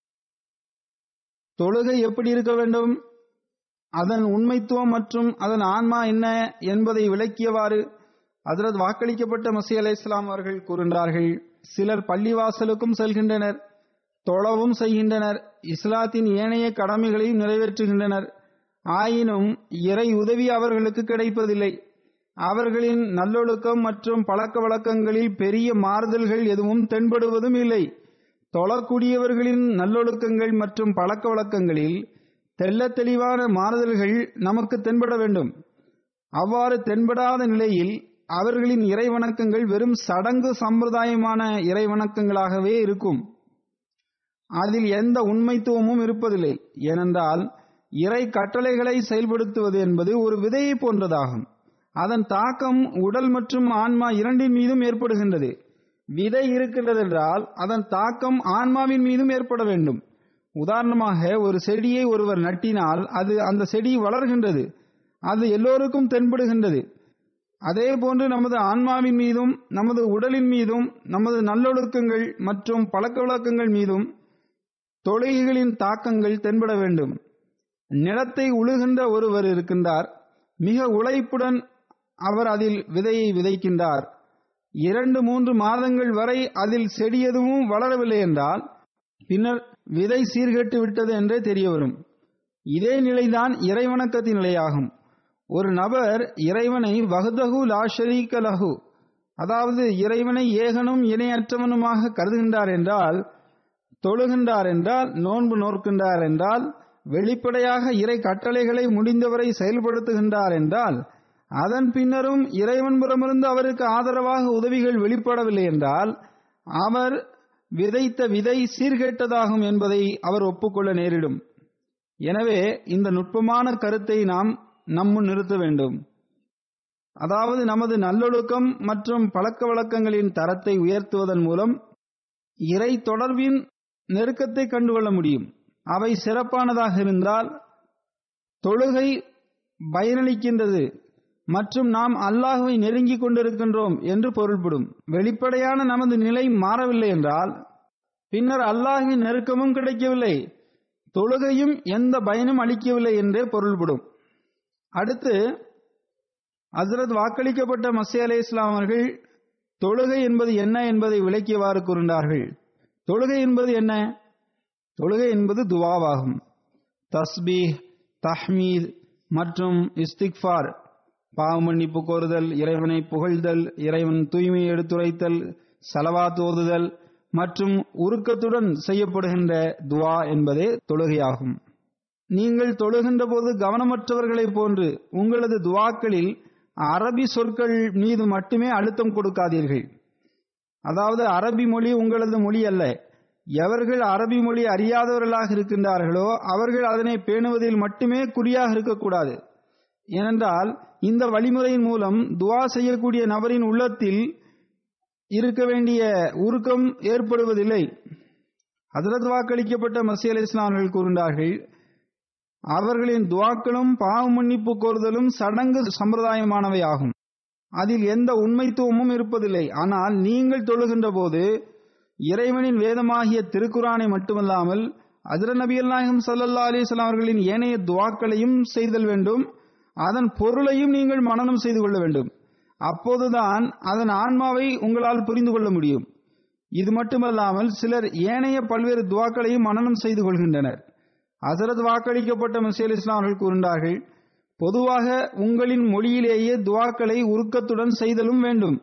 தொழுகை எப்படி இருக்க வேண்டும் அதன் உண்மைத்துவம் மற்றும் அதன் ஆன்மா என்ன என்பதை விளக்கியவாறு அதரது வாக்களிக்கப்பட்ட மசி அலை இஸ்லாம் அவர்கள் கூறுகின்றார்கள் சிலர் பள்ளிவாசலுக்கும் செல்கின்றனர் தொழவும் செய்கின்றனர் இஸ்லாத்தின் ஏனைய கடமைகளையும் நிறைவேற்றுகின்றனர் ஆயினும் இறை உதவி அவர்களுக்கு கிடைப்பதில்லை அவர்களின் நல்லொழுக்கம் மற்றும் பழக்க வழக்கங்களில் பெரிய மாறுதல்கள் எதுவும் தென்படுவதும் இல்லை தொழக்கூடியவர்களின் நல்லொழுக்கங்கள் மற்றும் பழக்க வழக்கங்களில் தெள்ளத் தெளிவான மாறுதல்கள் நமக்கு தென்பட வேண்டும் அவ்வாறு தென்படாத நிலையில் அவர்களின் இறை வணக்கங்கள் வெறும் சடங்கு சம்பிரதாயமான இறை வணக்கங்களாகவே இருக்கும் அதில் எந்த உண்மைத்துவமும் இருப்பதில்லை ஏனென்றால் இறை கட்டளைகளை செயல்படுத்துவது என்பது ஒரு விதையை போன்றதாகும் அதன் தாக்கம் உடல் மற்றும் ஆன்மா இரண்டின் மீதும் ஏற்படுகின்றது விதை இருக்கின்றது என்றால் அதன் தாக்கம் ஆன்மாவின் மீதும் ஏற்பட வேண்டும் உதாரணமாக ஒரு செடியை ஒருவர் நட்டினால் அது அந்த செடி வளர்கின்றது அது எல்லோருக்கும் தென்படுகின்றது அதே போன்று நமது ஆன்மாவின் மீதும் நமது உடலின் மீதும் நமது நல்லொழுக்கங்கள் மற்றும் பழக்க வழக்கங்கள் மீதும் தொழுகைகளின் தாக்கங்கள் தென்பட வேண்டும் நிலத்தை உழுகின்ற ஒருவர் இருக்கின்றார் மிக உழைப்புடன் அவர் அதில் விதையை விதைக்கின்றார் இரண்டு மூன்று மாதங்கள் வரை அதில் செடி எதுவும் வளரவில்லை என்றால் பின்னர் விதை சீர்கெட்டு விட்டது என்றே தெரிய வரும் இதே நிலைதான் இறைவணக்கத்தின் நிலையாகும் ஒரு நபர் இறைவனை வகுதகு லாஷரீக லகு அதாவது இறைவனை ஏகனும் இணையற்றவனுமாக கருதுகின்றார் என்றால் தொழுகின்றார் என்றால் நோன்பு நோக்கின்றார் என்றால் வெளிப்படையாக இறை கட்டளைகளை முடிந்தவரை செயல்படுத்துகின்றார் என்றால் அதன் பின்னரும் இறைவன் புறமிருந்து அவருக்கு ஆதரவாக உதவிகள் வெளிப்படவில்லை என்றால் அவர் விதைத்த விதை சீர்கெட்டதாகும் என்பதை அவர் ஒப்புக்கொள்ள நேரிடும் எனவே இந்த நுட்பமான கருத்தை நாம் நம்முன் நிறுத்த வேண்டும் அதாவது நமது நல்லொழுக்கம் மற்றும் பழக்க வழக்கங்களின் தரத்தை உயர்த்துவதன் மூலம் இறை தொடர்பின் நெருக்கத்தை கண்டுகொள்ள முடியும் அவை சிறப்பானதாக இருந்தால் தொழுகை பயனளிக்கின்றது மற்றும் நாம் அல்லாஹுவை நெருங்கிக் கொண்டிருக்கின்றோம் என்று பொருள்படும் வெளிப்படையான நமது நிலை மாறவில்லை என்றால் பின்னர் அல்லாஹுவின் நெருக்கமும் கிடைக்கவில்லை தொழுகையும் எந்த பயனும் அளிக்கவில்லை என்றே பொருள்படும் அடுத்து ஹசரத் வாக்களிக்கப்பட்ட மசி அலே இஸ்லாம் அவர்கள் தொழுகை என்பது என்ன என்பதை விளக்கியவாறு கூறினார்கள் தொழுகை என்பது என்ன தொழுகை என்பது துவாவாகும் தஸ்பீஹ் தஹ்மீத் மற்றும் இஸ்திக்ஃபார் பாவ மன்னிப்பு கோருதல் இறைவனை புகழ்தல் இறைவன் தூய்மையை எடுத்துரைத்தல் சலவாத் ஓதுதல் மற்றும் உருக்கத்துடன் செய்யப்படுகின்ற துவா என்பதே தொழுகையாகும் நீங்கள் தொழுகின்ற போது கவனமற்றவர்களைப் போன்று உங்களது துவாக்களில் அரபி சொற்கள் மீது மட்டுமே அழுத்தம் கொடுக்காதீர்கள் அதாவது அரபி மொழி உங்களது மொழி அல்ல எவர்கள் அரபி மொழி அறியாதவர்களாக இருக்கின்றார்களோ அவர்கள் அதனை பேணுவதில் மட்டுமே குறியாக இருக்கக்கூடாது ஏனென்றால் இந்த வழிமுறையின் மூலம் துவா செய்யக்கூடிய நபரின் உள்ளத்தில் இருக்க வேண்டிய உருக்கம் ஏற்படுவதில்லை ஹசரத் வாக்களிக்கப்பட்ட மசி அலி இஸ்லாமர்கள் கூறினார்கள் அவர்களின் துவாக்களும் பாவ மன்னிப்பு கோருதலும் சடங்கு சம்பிரதாயமானவை ஆகும் அதில் எந்த உண்மைத்துவமும் இருப்பதில்லை ஆனால் நீங்கள் தொழுகின்ற போது இறைவனின் வேதமாகிய திருக்குறானை மட்டுமல்லாமல் அதிர நபி நாயகம் சல்லல்லா அலிஸ்லாம் அவர்களின் ஏனைய துவாக்களையும் செய்தல் வேண்டும் அதன் பொருளையும் நீங்கள் மனனம் செய்து கொள்ள வேண்டும் அப்போதுதான் அதன் ஆன்மாவை உங்களால் புரிந்து கொள்ள முடியும் இது மட்டுமல்லாமல் சிலர் ஏனைய பல்வேறு துவாக்களையும் மனனம் செய்து கொள்கின்றனர் அசரத் வாக்களிக்கப்பட்ட மசீல் இஸ்லாம் அவர்கள் கூறினார்கள் பொதுவாக உங்களின் மொழியிலேயே துவாக்களை உருக்கத்துடன் செய்தலும் வேண்டும்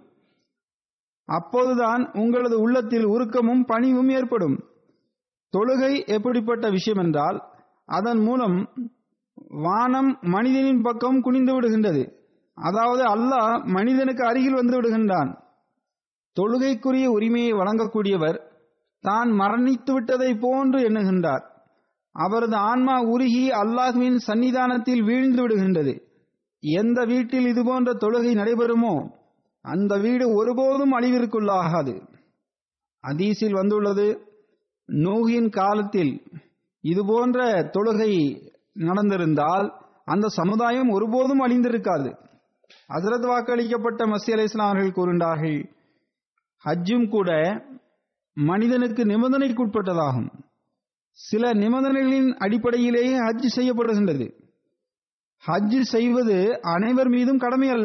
அப்போதுதான் உங்களது உள்ளத்தில் உருக்கமும் பணிவும் ஏற்படும் தொழுகை எப்படிப்பட்ட விஷயம் என்றால் அதன் மூலம் வானம் மனிதனின் பக்கம் குனிந்து விடுகின்றது அதாவது அல்லாஹ் மனிதனுக்கு அருகில் வந்து விடுகின்றான் தொழுகைக்குரிய உரிமையை வழங்கக்கூடியவர் தான் மரணித்து விட்டதை போன்று எண்ணுகின்றார் அவரது ஆன்மா உருகி அல்லாஹுவின் சன்னிதானத்தில் வீழ்ந்து விடுகின்றது எந்த வீட்டில் இதுபோன்ற தொழுகை நடைபெறுமோ அந்த வீடு ஒருபோதும் அழிவிற்குள்ளாகாது அதீசில் வந்துள்ளது நூகின் காலத்தில் இதுபோன்ற தொழுகை நடந்திருந்தால் அந்த சமுதாயம் ஒருபோதும் அழிந்திருக்காது ஹசரத் வாக்களிக்கப்பட்ட மசி அலி இஸ்லாம் அவர்கள் கூறினார்கள் ஹஜ்ஜும் கூட மனிதனுக்கு நிபந்தனைக்குட்பட்டதாகும் சில நிபந்தனைகளின் அடிப்படையிலேயே ஹஜ் செய்யப்படுகின்றது ஹஜ் செய்வது அனைவர் மீதும் கடமை அல்ல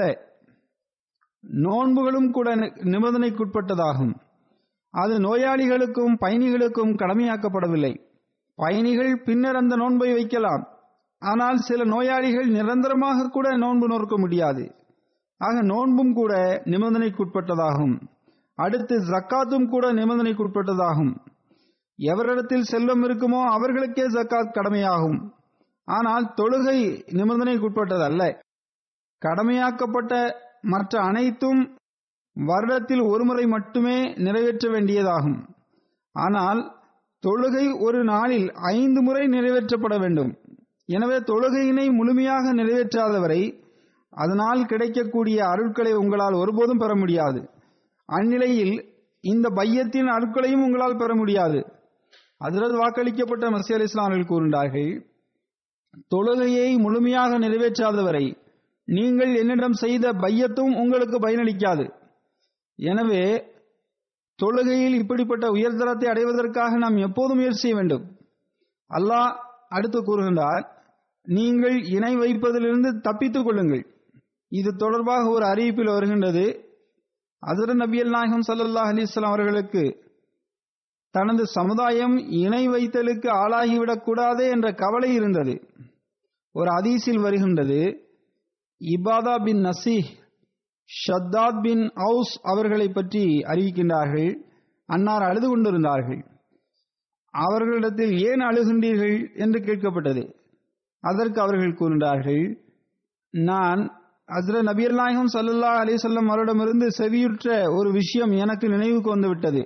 நோன்புகளும் கூட நிபந்தனைக்குட்பட்டதாகும் அது நோயாளிகளுக்கும் பயணிகளுக்கும் கடமையாக்கப்படவில்லை பயணிகள் பின்னர் அந்த நோன்பை வைக்கலாம் ஆனால் சில நோயாளிகள் நிரந்தரமாக கூட நோன்பு நோக்க முடியாது ஆக நோன்பும் கூட நிபந்தனைக்குட்பட்டதாகும் அடுத்து ஜக்காத்தும் கூட நிபந்தனைக்குட்பட்டதாகும் எவரிடத்தில் செல்வம் இருக்குமோ அவர்களுக்கே ஜக்காத் கடமையாகும் ஆனால் தொழுகை நிபந்தனைக்குட்பட்டதல்ல கடமையாக்கப்பட்ட மற்ற அனைத்தும் வருடத்தில் ஒருமுறை மட்டுமே நிறைவேற்ற வேண்டியதாகும் ஆனால் தொழுகை ஒரு நாளில் ஐந்து முறை நிறைவேற்றப்பட வேண்டும் எனவே தொழுகையினை முழுமையாக நிறைவேற்றாதவரை அதனால் கிடைக்கக்கூடிய அருட்களை உங்களால் ஒருபோதும் பெற முடியாது அந்நிலையில் இந்த பையத்தின் அருட்களையும் உங்களால் பெற முடியாது அதில் வாக்களிக்கப்பட்ட மசி அலி இஸ்லாமில் கூறினார்கள் தொழுகையை முழுமையாக நிறைவேற்றாதவரை நீங்கள் என்னிடம் செய்த பையத்தும் உங்களுக்கு பயனளிக்காது எனவே தொழுகையில் இப்படிப்பட்ட உயர்தரத்தை அடைவதற்காக நாம் எப்போதும் முயற்சி செய்ய வேண்டும் அல்லாஹ் அடுத்து கூறுகின்றார் நீங்கள் இணை வைப்பதிலிருந்து தப்பித்துக் கொள்ளுங்கள் இது தொடர்பாக ஒரு அறிவிப்பில் வருகின்றது அதிர நபியல் நாயகம் சல்லல்லாஹ் அலிஸ்லாம் அவர்களுக்கு தனது சமுதாயம் இணை வைத்தலுக்கு ஆளாகிவிடக் கூடாதே என்ற கவலை இருந்தது ஒரு அதீசில் வருகின்றது இபாதா பின் நசீஹ் ஷத்தாத் பின் அவுஸ் அவர்களை பற்றி அறிவிக்கின்றார்கள் அன்னார் அழுது கொண்டிருந்தார்கள் அவர்களிடத்தில் ஏன் அழுகின்றீர்கள் என்று கேட்கப்பட்டது அதற்கு அவர்கள் கூறினார்கள் நான் அஸ்ர நபீர் நாயகம் சல்லல்லா அலிசல்லம் அவரிடமிருந்து செவியுற்ற ஒரு விஷயம் எனக்கு நினைவுக்கு வந்துவிட்டது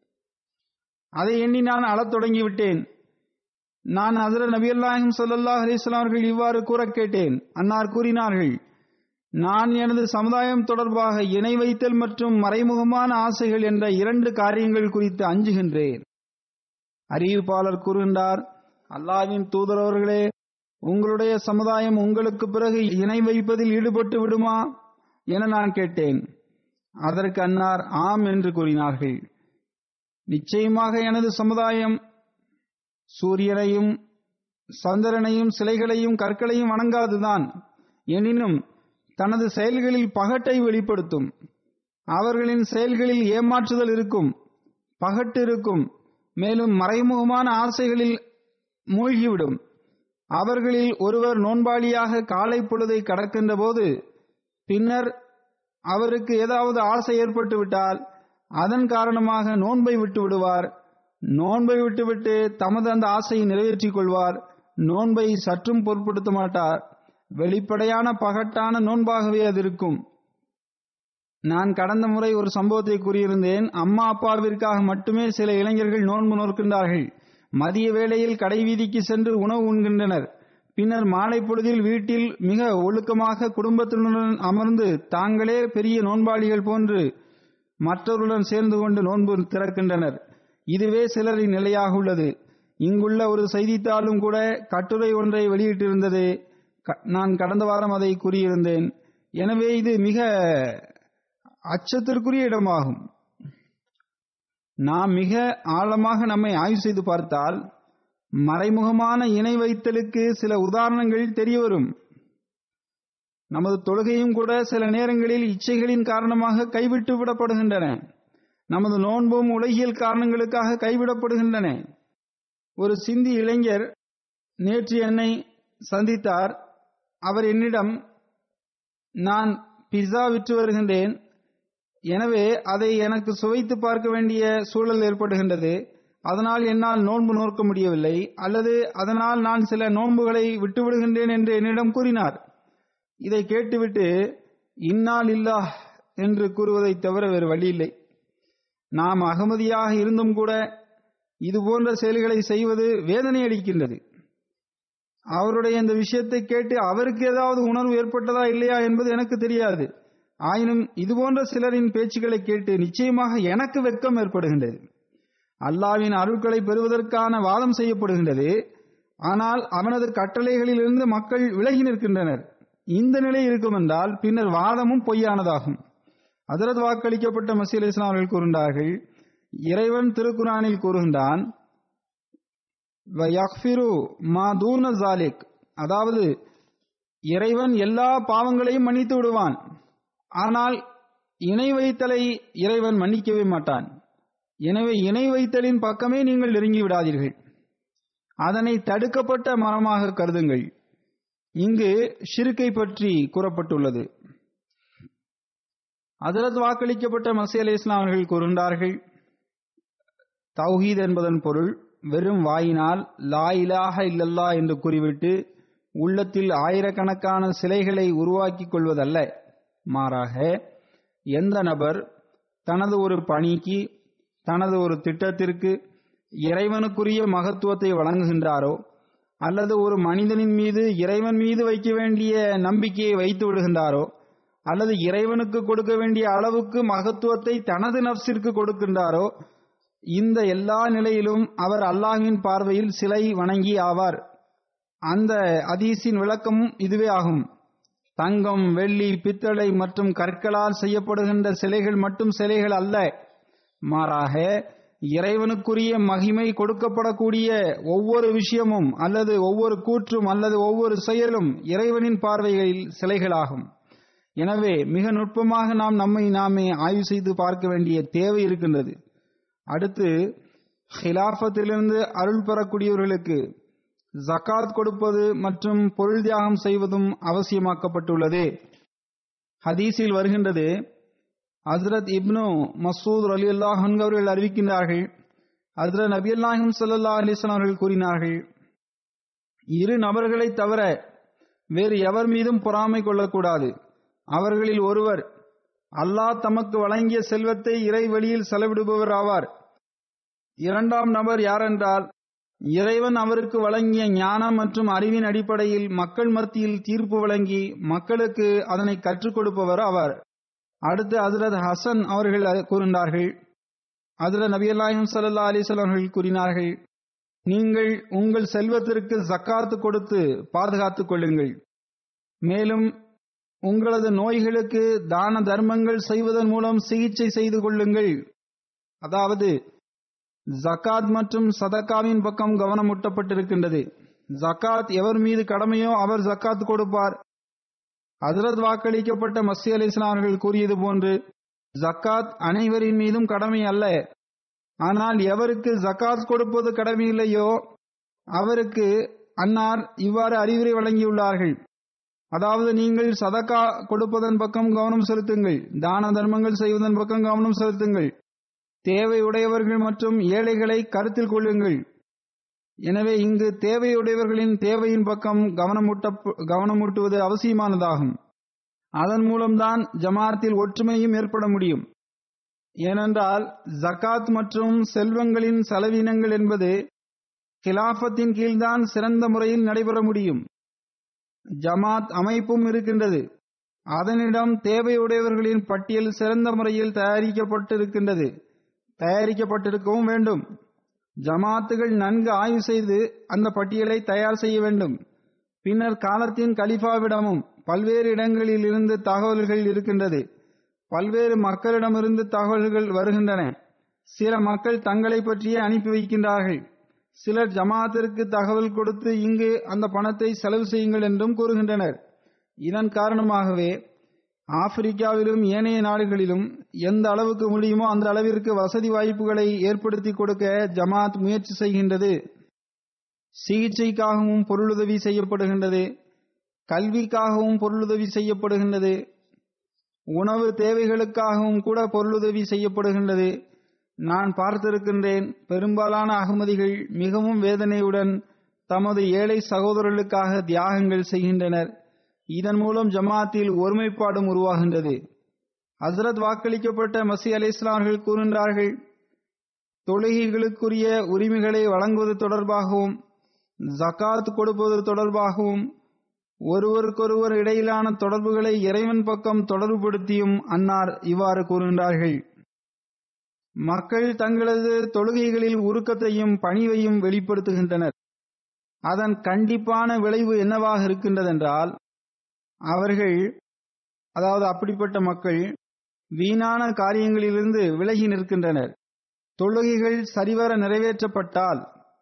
அதை எண்ணி நான் அழத் தொடங்கிவிட்டேன் நான் அசர நபீர் நாயகம் சல்லல்லா அலிஸ்லாம் அவர்கள் இவ்வாறு கூற கேட்டேன் அன்னார் கூறினார்கள் நான் எனது சமுதாயம் தொடர்பாக இணை வைத்தல் மற்றும் மறைமுகமான ஆசைகள் என்ற இரண்டு காரியங்கள் குறித்து அஞ்சுகின்றேன் அறிவிப்பாளர் கூறுகின்றார் அல்லாவின் தூதரவர்களே உங்களுடைய சமுதாயம் உங்களுக்கு பிறகு இணை வைப்பதில் ஈடுபட்டு விடுமா என நான் கேட்டேன் அதற்கு அன்னார் ஆம் என்று கூறினார்கள் நிச்சயமாக எனது சமுதாயம் சூரியனையும் சந்திரனையும் சிலைகளையும் கற்களையும் வணங்காதுதான் எனினும் தனது செயல்களில் பகட்டை வெளிப்படுத்தும் அவர்களின் செயல்களில் ஏமாற்றுதல் இருக்கும் பகட்டு இருக்கும் மேலும் மறைமுகமான ஆசைகளில் மூழ்கிவிடும் அவர்களில் ஒருவர் நோன்பாளியாக காலை பொழுதை கடக்கின்ற போது பின்னர் அவருக்கு ஏதாவது ஆசை ஏற்பட்டு விட்டால் அதன் காரணமாக நோன்பை விட்டு விடுவார் நோன்பை விட்டுவிட்டு தமது அந்த ஆசையை நிறைவேற்றிக் கொள்வார் நோன்பை சற்றும் பொருட்படுத்த மாட்டார் வெளிப்படையான பகட்டான நோன்பாகவே அது இருக்கும் நான் கடந்த முறை ஒரு சம்பவத்தை கூறியிருந்தேன் அம்மா அப்பாவிற்காக மட்டுமே சில இளைஞர்கள் நோன்பு நோக்கின்றார்கள் மதிய வேளையில் கடை வீதிக்கு சென்று உணவு உண்கின்றனர் பின்னர் மாலை பொழுதில் வீட்டில் மிக ஒழுக்கமாக குடும்பத்தினுடன் அமர்ந்து தாங்களே பெரிய நோன்பாளிகள் போன்று மற்றவர்களுடன் சேர்ந்து கொண்டு நோன்பு திறக்கின்றனர் இதுவே சிலரின் நிலையாக உள்ளது இங்குள்ள ஒரு செய்தித்தாளும் கூட கட்டுரை ஒன்றை வெளியிட்டிருந்தது நான் கடந்த வாரம் அதை கூறியிருந்தேன் எனவே இது மிக அச்சத்திற்குரிய இடமாகும் நாம் மிக ஆழமாக நம்மை ஆய்வு செய்து பார்த்தால் மறைமுகமான இணை வைத்தலுக்கு சில உதாரணங்கள் தெரிய வரும் நமது தொழுகையும் கூட சில நேரங்களில் இச்சைகளின் காரணமாக கைவிட்டு விடப்படுகின்றன நமது நோன்பும் உலகியல் காரணங்களுக்காக கைவிடப்படுகின்றன ஒரு சிந்தி இளைஞர் நேற்று என்னை சந்தித்தார் அவர் என்னிடம் நான் பிஸா விற்று வருகின்றேன் எனவே அதை எனக்கு சுவைத்து பார்க்க வேண்டிய சூழல் ஏற்படுகின்றது அதனால் என்னால் நோன்பு நோக்க முடியவில்லை அல்லது அதனால் நான் சில நோன்புகளை விட்டுவிடுகின்றேன் என்று என்னிடம் கூறினார் இதை கேட்டுவிட்டு இன்னால் இல்லா என்று கூறுவதை தவிர வேறு வழியில்லை நாம் அகமதியாக இருந்தும் கூட இது போன்ற செயல்களை செய்வது வேதனை அளிக்கின்றது அவருடைய இந்த விஷயத்தை கேட்டு அவருக்கு ஏதாவது உணர்வு ஏற்பட்டதா இல்லையா என்பது எனக்கு தெரியாது ஆயினும் இதுபோன்ற சிலரின் பேச்சுக்களை கேட்டு நிச்சயமாக எனக்கு வெட்கம் ஏற்படுகின்றது அல்லாவின் அருட்களை பெறுவதற்கான வாதம் செய்யப்படுகின்றது ஆனால் அவனது கட்டளைகளிலிருந்து மக்கள் விலகி நிற்கின்றனர் இந்த நிலை இருக்கும் என்றால் பின்னர் வாதமும் பொய்யானதாகும் அதரது வாக்களிக்கப்பட்ட மசீல் இஸ்லாம் அவர்கள் கூறுகின்றார்கள் இறைவன் திருக்குரானில் கூறுகின்றான் மாதூன ஜாலிக் அதாவது இறைவன் எல்லா பாவங்களையும் மன்னித்து விடுவான் ஆனால் இணை வைத்தலை இறைவன் மன்னிக்கவே மாட்டான் எனவே இணை வைத்தலின் பக்கமே நீங்கள் நெருங்கி விடாதீர்கள் அதனை தடுக்கப்பட்ட மரமாக கருதுங்கள் இங்கு ஷிருக்கை பற்றி கூறப்பட்டுள்ளது அதிரத் வாக்களிக்கப்பட்ட மசி அலி இஸ்லாம் அவர்கள் கூறுகின்றார்கள் தௌஹீத் என்பதன் பொருள் வெறும் வாயினால் லா இலாஹ இல்லல்லா என்று கூறிவிட்டு உள்ளத்தில் ஆயிரக்கணக்கான சிலைகளை உருவாக்கிக் கொள்வதல்ல மாறாக எந்த நபர் தனது ஒரு பணிக்கு தனது ஒரு திட்டத்திற்கு இறைவனுக்குரிய மகத்துவத்தை வழங்குகின்றாரோ அல்லது ஒரு மனிதனின் மீது இறைவன் மீது வைக்க வேண்டிய நம்பிக்கையை வைத்து விடுகின்றாரோ அல்லது இறைவனுக்கு கொடுக்க வேண்டிய அளவுக்கு மகத்துவத்தை தனது நப்சிற்கு கொடுக்கின்றாரோ இந்த எல்லா நிலையிலும் அவர் அல்லாஹ்வின் பார்வையில் சிலை வணங்கி ஆவார் அந்த அதீஸின் விளக்கமும் இதுவே ஆகும் தங்கம் வெள்ளி பித்தளை மற்றும் கற்களால் செய்யப்படுகின்ற சிலைகள் மட்டும் சிலைகள் அல்ல மாறாக இறைவனுக்குரிய மகிமை கொடுக்கப்படக்கூடிய ஒவ்வொரு விஷயமும் அல்லது ஒவ்வொரு கூற்றும் அல்லது ஒவ்வொரு செயலும் இறைவனின் பார்வைகளில் சிலைகளாகும் எனவே மிக நுட்பமாக நாம் நம்மை நாமே ஆய்வு செய்து பார்க்க வேண்டிய தேவை இருக்கின்றது அடுத்து ஹிலாஃபத்திலிருந்து அருள் பெறக்கூடியவர்களுக்கு ஜகாத் கொடுப்பது மற்றும் பொருள் தியாகம் செய்வதும் அவசியமாக்கப்பட்டுள்ளது ஹதீஸில் வருகின்றது ஹஸ்ரத் இப்னு மசூத் அலி அல்லாஹ் அவர்கள் அறிவிக்கின்றார்கள் ஹஸ்ரத் நபி அல்லாஹிம் சல்லா அலிஸ்லாம் அவர்கள் கூறினார்கள் இரு நபர்களை தவிர வேறு எவர் மீதும் பொறாமை கொள்ளக்கூடாது அவர்களில் ஒருவர் அல்லாஹ் தமக்கு வழங்கிய செல்வத்தை இறை வழியில் செலவிடுபவர் ஆவார் இரண்டாம் நபர் யாரென்றால் இறைவன் அவருக்கு வழங்கிய ஞானம் மற்றும் அறிவின் அடிப்படையில் மக்கள் மத்தியில் தீர்ப்பு வழங்கி மக்களுக்கு அதனை கற்றுக் கொடுப்பவர் ஆவார் அடுத்து ஹசரத் ஹசன் அவர்கள் கூறினார்கள் ஹசரத் நபி அல்லாஹிம் சல்லா அலிஸ்லாம் அவர்கள் கூறினார்கள் நீங்கள் உங்கள் செல்வத்திற்கு ஜக்காத்து கொடுத்து பாதுகாத்துக் கொள்ளுங்கள் மேலும் உங்களது நோய்களுக்கு தான தர்மங்கள் செய்வதன் மூலம் சிகிச்சை செய்து கொள்ளுங்கள் அதாவது ஜக்காத் மற்றும் சதக்காவின் பக்கம் கவனம் ஊட்டப்பட்டிருக்கின்றது ஜக்காத் எவர் மீது கடமையோ அவர் ஜக்காத் கொடுப்பார் ஹசரத் வாக்களிக்கப்பட்ட மசி அலி இஸ்லாமர்கள் கூறியது போன்று ஜக்காத் அனைவரின் மீதும் கடமை அல்ல ஆனால் எவருக்கு ஜக்காத் கொடுப்பது கடமை இல்லையோ அவருக்கு அன்னார் இவ்வாறு அறிவுரை வழங்கியுள்ளார்கள் அதாவது நீங்கள் சதக்கா கொடுப்பதன் பக்கம் கவனம் செலுத்துங்கள் தான தர்மங்கள் செய்வதன் பக்கம் கவனம் செலுத்துங்கள் தேவையுடையவர்கள் மற்றும் ஏழைகளை கருத்தில் கொள்ளுங்கள் எனவே இங்கு தேவையுடையவர்களின் தேவையின் பக்கம் கவனமூட்ட கவனமூட்டுவது அவசியமானதாகும் அதன் மூலம்தான் ஜமாத்தில் ஒற்றுமையும் ஏற்பட முடியும் ஏனென்றால் ஜக்காத் மற்றும் செல்வங்களின் செலவினங்கள் என்பது கிலாஃபத்தின் கீழ்தான் சிறந்த முறையில் நடைபெற முடியும் ஜமாத் அமைப்பும் இருக்கின்றது அதனிடம் தேவையுடையவர்களின் பட்டியல் சிறந்த முறையில் தயாரிக்கப்பட்டிருக்கின்றது தயாரிக்கப்பட்டிருக்கவும் வேண்டும் ஜமாத்துகள் நன்கு ஆய்வு செய்து அந்த பட்டியலை தயார் செய்ய வேண்டும் பின்னர் காலத்தின் கலிஃபாவிடமும் பல்வேறு இடங்களில் இருந்து தகவல்கள் இருக்கின்றது பல்வேறு மக்களிடமிருந்து தகவல்கள் வருகின்றன சில மக்கள் தங்களை பற்றியே அனுப்பி வைக்கின்றார்கள் சிலர் ஜமாத்திற்கு தகவல் கொடுத்து இங்கு அந்த பணத்தை செலவு செய்யுங்கள் என்றும் கூறுகின்றனர் இதன் காரணமாகவே ஆப்பிரிக்காவிலும் ஏனைய நாடுகளிலும் எந்த அளவுக்கு முடியுமோ அந்த அளவிற்கு வசதி வாய்ப்புகளை ஏற்படுத்தி கொடுக்க ஜமாத் முயற்சி செய்கின்றது சிகிச்சைக்காகவும் பொருளுதவி செய்யப்படுகின்றது கல்விக்காகவும் பொருளுதவி செய்யப்படுகின்றது உணவு தேவைகளுக்காகவும் கூட பொருளுதவி செய்யப்படுகின்றது நான் பார்த்திருக்கின்றேன் பெரும்பாலான அகமதிகள் மிகவும் வேதனையுடன் தமது ஏழை சகோதரர்களுக்காக தியாகங்கள் செய்கின்றனர் இதன் மூலம் ஜமாத்தில் ஒருமைப்பாடும் உருவாகின்றது ஹசரத் வாக்களிக்கப்பட்ட மசி அலி இஸ்லாமர்கள் கூறுகின்றார்கள் தொழுகைகளுக்குரிய உரிமைகளை வழங்குவது தொடர்பாகவும் ஜக்காத் கொடுப்பது தொடர்பாகவும் ஒருவருக்கொருவர் இடையிலான தொடர்புகளை இறைவன் பக்கம் தொடர்புபடுத்தியும் அன்னார் இவ்வாறு கூறுகின்றார்கள் மக்கள் தங்களது தொழுகைகளில் உருக்கத்தையும் பணிவையும் வெளிப்படுத்துகின்றனர் அதன் கண்டிப்பான விளைவு என்னவாக இருக்கின்றதென்றால் அவர்கள் அதாவது அப்படிப்பட்ட மக்கள் வீணான காரியங்களிலிருந்து விலகி நிற்கின்றனர் தொழுகைகள் சரிவர நிறைவேற்றப்பட்டால்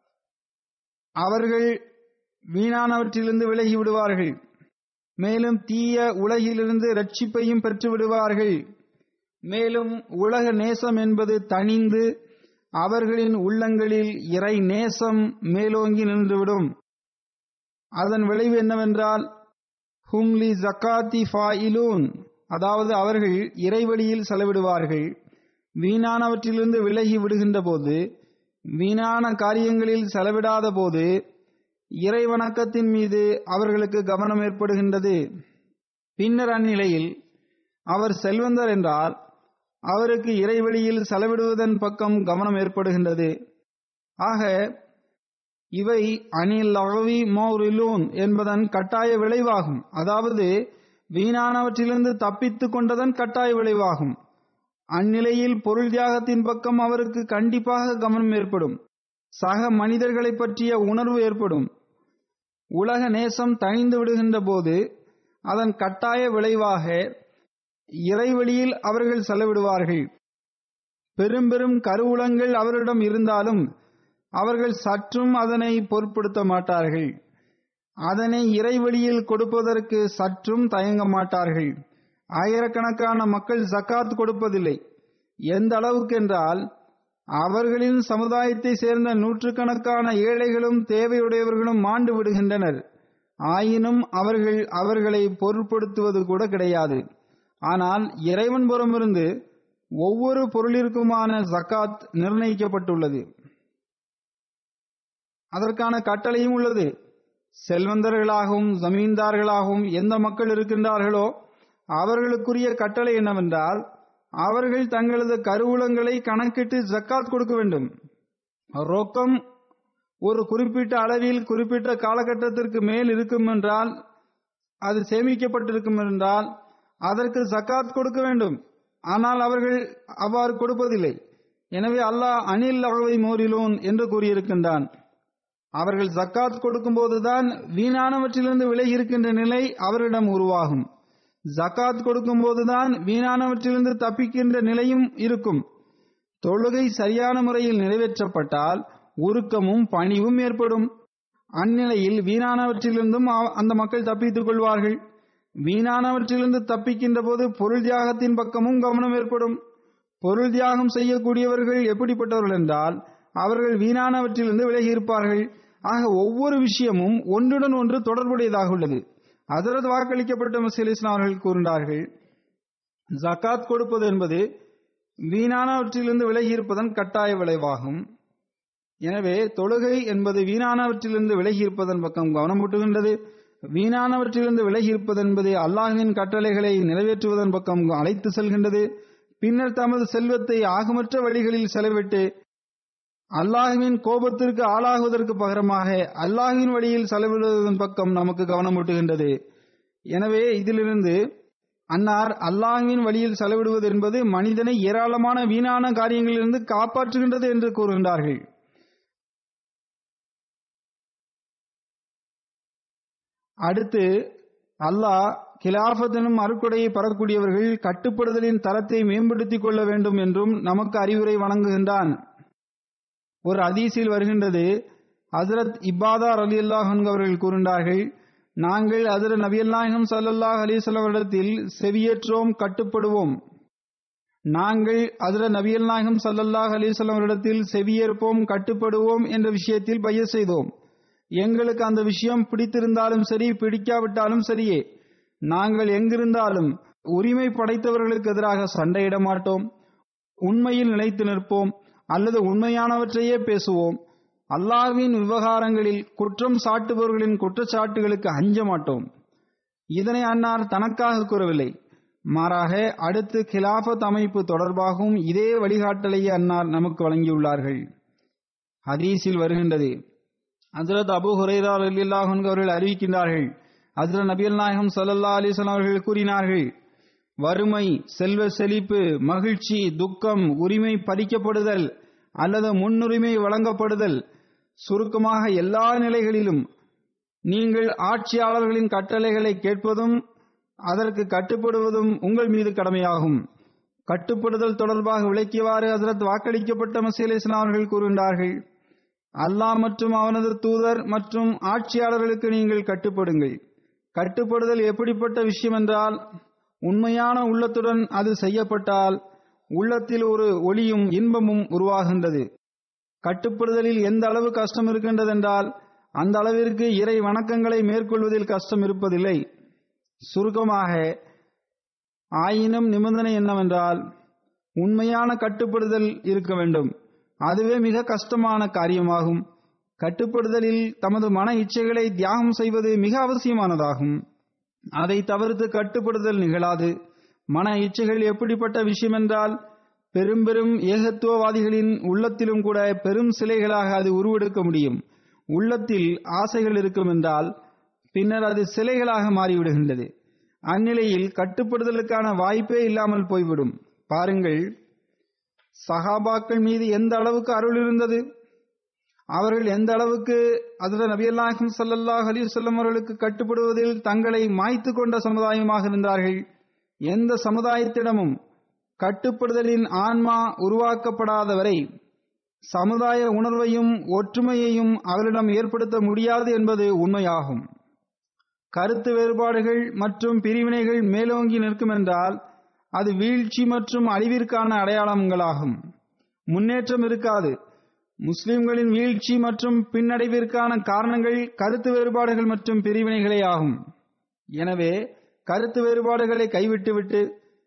அவர்கள் வீணானவற்றிலிருந்து விலகி விடுவார்கள் மேலும் தீய உலகிலிருந்து ரட்சிப்பையும் பெற்று விடுவார்கள் மேலும் உலக நேசம் என்பது தணிந்து அவர்களின் உள்ளங்களில் இறை நேசம் மேலோங்கி நின்றுவிடும் அதன் விளைவு என்னவென்றால் ஹும்லி ஜக்காத்தி ஃபாயிலூன் அதாவது அவர்கள் இறைவழியில் செலவிடுவார்கள் வீணானவற்றிலிருந்து விலகி விடுகின்ற போது வீணான காரியங்களில் செலவிடாத போது இறை வணக்கத்தின் மீது அவர்களுக்கு கவனம் ஏற்படுகின்றது பின்னர் அந்நிலையில் அவர் செல்வந்தர் என்றால் அவருக்கு இறைவழியில் செலவிடுவதன் பக்கம் கவனம் ஏற்படுகின்றது ஆக இவை அனில் அகவி மௌரிலூன் என்பதன் கட்டாய விளைவாகும் அதாவது வீணானவற்றிலிருந்து தப்பித்துக் கொண்டதன் கட்டாய விளைவாகும் அந்நிலையில் பொருள் தியாகத்தின் பக்கம் அவருக்கு கண்டிப்பாக கவனம் ஏற்படும் சக மனிதர்களை பற்றிய உணர்வு ஏற்படும் உலக நேசம் தணிந்து விடுகின்ற போது அதன் கட்டாய விளைவாக இறைவழியில் அவர்கள் செலவிடுவார்கள் பெரும் பெரும் கருவூலங்கள் அவரிடம் இருந்தாலும் அவர்கள் சற்றும் அதனை பொருட்படுத்த மாட்டார்கள் அதனை இறைவழியில் கொடுப்பதற்கு சற்றும் தயங்க மாட்டார்கள் ஆயிரக்கணக்கான மக்கள் ஜக்காத் கொடுப்பதில்லை எந்த அளவுக்கு என்றால் அவர்களின் சமுதாயத்தை சேர்ந்த நூற்றுக்கணக்கான ஏழைகளும் தேவையுடையவர்களும் மாண்டு விடுகின்றனர் ஆயினும் அவர்கள் அவர்களை பொருட்படுத்துவது கூட கிடையாது ஆனால் இறைவன் புறமிருந்து ஒவ்வொரு பொருளிற்குமான ஜக்காத் நிர்ணயிக்கப்பட்டுள்ளது அதற்கான கட்டளையும் உள்ளது செல்வந்தர்களாகவும் ஜமீன்தார்களாகவும் எந்த மக்கள் இருக்கின்றார்களோ அவர்களுக்குரிய கட்டளை என்னவென்றால் அவர்கள் தங்களது கருவூலங்களை கணக்கிட்டு ஜக்காத் கொடுக்க வேண்டும் ரொக்கம் ஒரு குறிப்பிட்ட அளவில் குறிப்பிட்ட காலகட்டத்திற்கு மேல் இருக்கும் என்றால் அது சேமிக்கப்பட்டிருக்கும் என்றால் அதற்கு ஜக்காத் கொடுக்க வேண்டும் ஆனால் அவர்கள் அவ்வாறு கொடுப்பதில்லை எனவே அல்லாஹ் அனில் அகவை மோரிலோன் என்று கூறியிருக்கின்றான் அவர்கள் ஜக்காத் கொடுக்கும்போதுதான் வீணானவற்றிலிருந்து விலகி இருக்கின்ற நிலை அவரிடம் உருவாகும் ஜக்காத் கொடுக்கும்போதுதான் வீணானவற்றிலிருந்து தப்பிக்கின்ற நிலையும் இருக்கும் தொழுகை சரியான முறையில் நிறைவேற்றப்பட்டால் உருக்கமும் பணிவும் ஏற்படும் அந்நிலையில் வீணானவற்றிலிருந்தும் அந்த மக்கள் தப்பித்துக் கொள்வார்கள் வீணானவற்றிலிருந்து தப்பிக்கின்ற போது பொருள் தியாகத்தின் பக்கமும் கவனம் ஏற்படும் பொருள் தியாகம் செய்யக்கூடியவர்கள் எப்படிப்பட்டவர்கள் என்றால் அவர்கள் வீணானவற்றிலிருந்து விலகி இருப்பார்கள் ஆக ஒவ்வொரு விஷயமும் ஒன்றுடன் ஒன்று தொடர்புடையதாக உள்ளது அதரது வாக்களிக்கப்பட்ட மசீல் இஸ்லாம் அவர்கள் கூறினார்கள் ஜக்காத் கொடுப்பது என்பது வீணானவற்றிலிருந்து விலகி இருப்பதன் கட்டாய விளைவாகும் எனவே தொழுகை என்பது வீணானவற்றிலிருந்து விலகி இருப்பதன் பக்கம் கவனம் ஊட்டுகின்றது வீணானவற்றிலிருந்து விலகி இருப்பது என்பது அல்லாஹின் கட்டளைகளை நிறைவேற்றுவதன் பக்கம் அழைத்து செல்கின்றது பின்னர் தமது செல்வத்தை ஆகமற்ற வழிகளில் செலவிட்டு அல்லாஹுவின் கோபத்திற்கு ஆளாகுவதற்கு பகரமாக அல்லாஹுவின் வழியில் செலவிடுவதன் பக்கம் நமக்கு கவனமூட்டுகின்றது எனவே இதிலிருந்து அன்னார் அல்லாஹுவின் வழியில் செலவிடுவது என்பது மனிதனை ஏராளமான வீணான காரியங்களிலிருந்து காப்பாற்றுகின்றது என்று கூறுகின்றார்கள் அடுத்து அல்லாஹ் கிலாஃபத் எனும் அருக்குடையை பெறக்கூடியவர்கள் கட்டுப்படுதலின் தரத்தை மேம்படுத்திக் கொள்ள வேண்டும் என்றும் நமக்கு அறிவுரை வழங்குகின்றான் ஒரு அதீசில் வருகின்றது ஹசரத் இப்பாதார் அலி அல்லாஹ் அவர்கள் கூறுகின்றார்கள் நாங்கள் ஹசரத் நபி அல்லாஹம் சல்லாஹ் அலிசல்லம் இடத்தில் செவியேற்றோம் கட்டுப்படுவோம் நாங்கள் ஹசரத் நபி அல்லாஹம் சல்லல்லாஹ் அலிசல்லம் இடத்தில் செவியேற்போம் கட்டுப்படுவோம் என்ற விஷயத்தில் பைய செய்தோம் எங்களுக்கு அந்த விஷயம் பிடித்திருந்தாலும் சரி பிடிக்காவிட்டாலும் சரியே நாங்கள் எங்கிருந்தாலும் உரிமை படைத்தவர்களுக்கு எதிராக சண்டையிட மாட்டோம் உண்மையில் நிலைத்து நிற்போம் அல்லது உண்மையானவற்றையே பேசுவோம் அல்லாஹ்வின் விவகாரங்களில் குற்றம் சாட்டுபவர்களின் குற்றச்சாட்டுகளுக்கு அஞ்ச மாட்டோம் இதனை அன்னார் தனக்காக கூறவில்லை மாறாக அடுத்து கிலாபத் அமைப்பு தொடர்பாகவும் இதே வழிகாட்டலையே அன்னார் நமக்கு வழங்கியுள்ளார்கள் ஹதீஸில் வருகின்றது ஹசரத் அபு ஹுரைரா அலில்லாஹன் அவர்கள் அறிவிக்கின்றார்கள் ஹசரத் நபியல் நாயகம் சல்லல்லா அலிஸ்லாம் அவர்கள் கூறினார்கள் வறுமை செல்வ செழிப்பு மகிழ்ச்சி துக்கம் உரிமை பறிக்கப்படுதல் அல்லது முன்னுரிமை வழங்கப்படுதல் சுருக்கமாக எல்லா நிலைகளிலும் நீங்கள் ஆட்சியாளர்களின் கட்டளைகளை கேட்பதும் அதற்கு கட்டுப்படுவதும் உங்கள் மீது கடமையாகும் கட்டுப்படுதல் தொடர்பாக விளக்கியவாறு ஹசரத் வாக்களிக்கப்பட்ட மசீல் இஸ்லாம் அவர்கள் கூறுகின்றார்கள் அல்லாஹ் மற்றும் அவனது தூதர் மற்றும் ஆட்சியாளர்களுக்கு நீங்கள் கட்டுப்படுங்கள் கட்டுப்படுதல் எப்படிப்பட்ட விஷயம் என்றால் உண்மையான உள்ளத்துடன் அது செய்யப்பட்டால் உள்ளத்தில் ஒரு ஒளியும் இன்பமும் உருவாகின்றது கட்டுப்படுதலில் எந்த அளவு கஷ்டம் இருக்கின்றது என்றால் அந்த அளவிற்கு இறை வணக்கங்களை மேற்கொள்வதில் கஷ்டம் இருப்பதில்லை சுருக்கமாக ஆயினும் நிபந்தனை என்னவென்றால் உண்மையான கட்டுப்படுதல் இருக்க வேண்டும் அதுவே மிக கஷ்டமான காரியமாகும் கட்டுப்படுதலில் தமது மன இச்சைகளை தியாகம் செய்வது மிக அவசியமானதாகும் அதை தவிர்த்து கட்டுப்படுதல் நிகழாது மன இச்சைகள் எப்படிப்பட்ட விஷயம் என்றால் பெரும் பெரும் ஏகத்துவவாதிகளின் உள்ளத்திலும் கூட பெரும் சிலைகளாக அது உருவெடுக்க முடியும் உள்ளத்தில் ஆசைகள் இருக்கும் என்றால் பின்னர் அது சிலைகளாக மாறிவிடுகின்றது அந்நிலையில் கட்டுப்படுதலுக்கான வாய்ப்பே இல்லாமல் போய்விடும் பாருங்கள் சஹாபாக்கள் மீது எந்த அளவுக்கு அருள் இருந்தது அவர்கள் எந்த அளவுக்கு அதில் நபியல்லாஹும் சல்லல்லாஹ் அலி சொல்லம் அவர்களுக்கு கட்டுப்படுவதில் தங்களை மாய்த்து கொண்ட சமுதாயமாக இருந்தார்கள் எந்த சமுதாயத்திடமும் கட்டுப்படுதலின் ஆன்மா உருவாக்கப்படாத வரை சமுதாய உணர்வையும் ஒற்றுமையையும் அவரிடம் ஏற்படுத்த முடியாது என்பது உண்மையாகும் கருத்து வேறுபாடுகள் மற்றும் பிரிவினைகள் மேலோங்கி நிற்கும் என்றால் அது வீழ்ச்சி மற்றும் அழிவிற்கான அடையாளங்களாகும் முன்னேற்றம் இருக்காது முஸ்லிம்களின் வீழ்ச்சி மற்றும் பின்னடைவிற்கான காரணங்கள் கருத்து வேறுபாடுகள் மற்றும் பிரிவினைகளே ஆகும் எனவே கருத்து வேறுபாடுகளை கைவிட்டுவிட்டு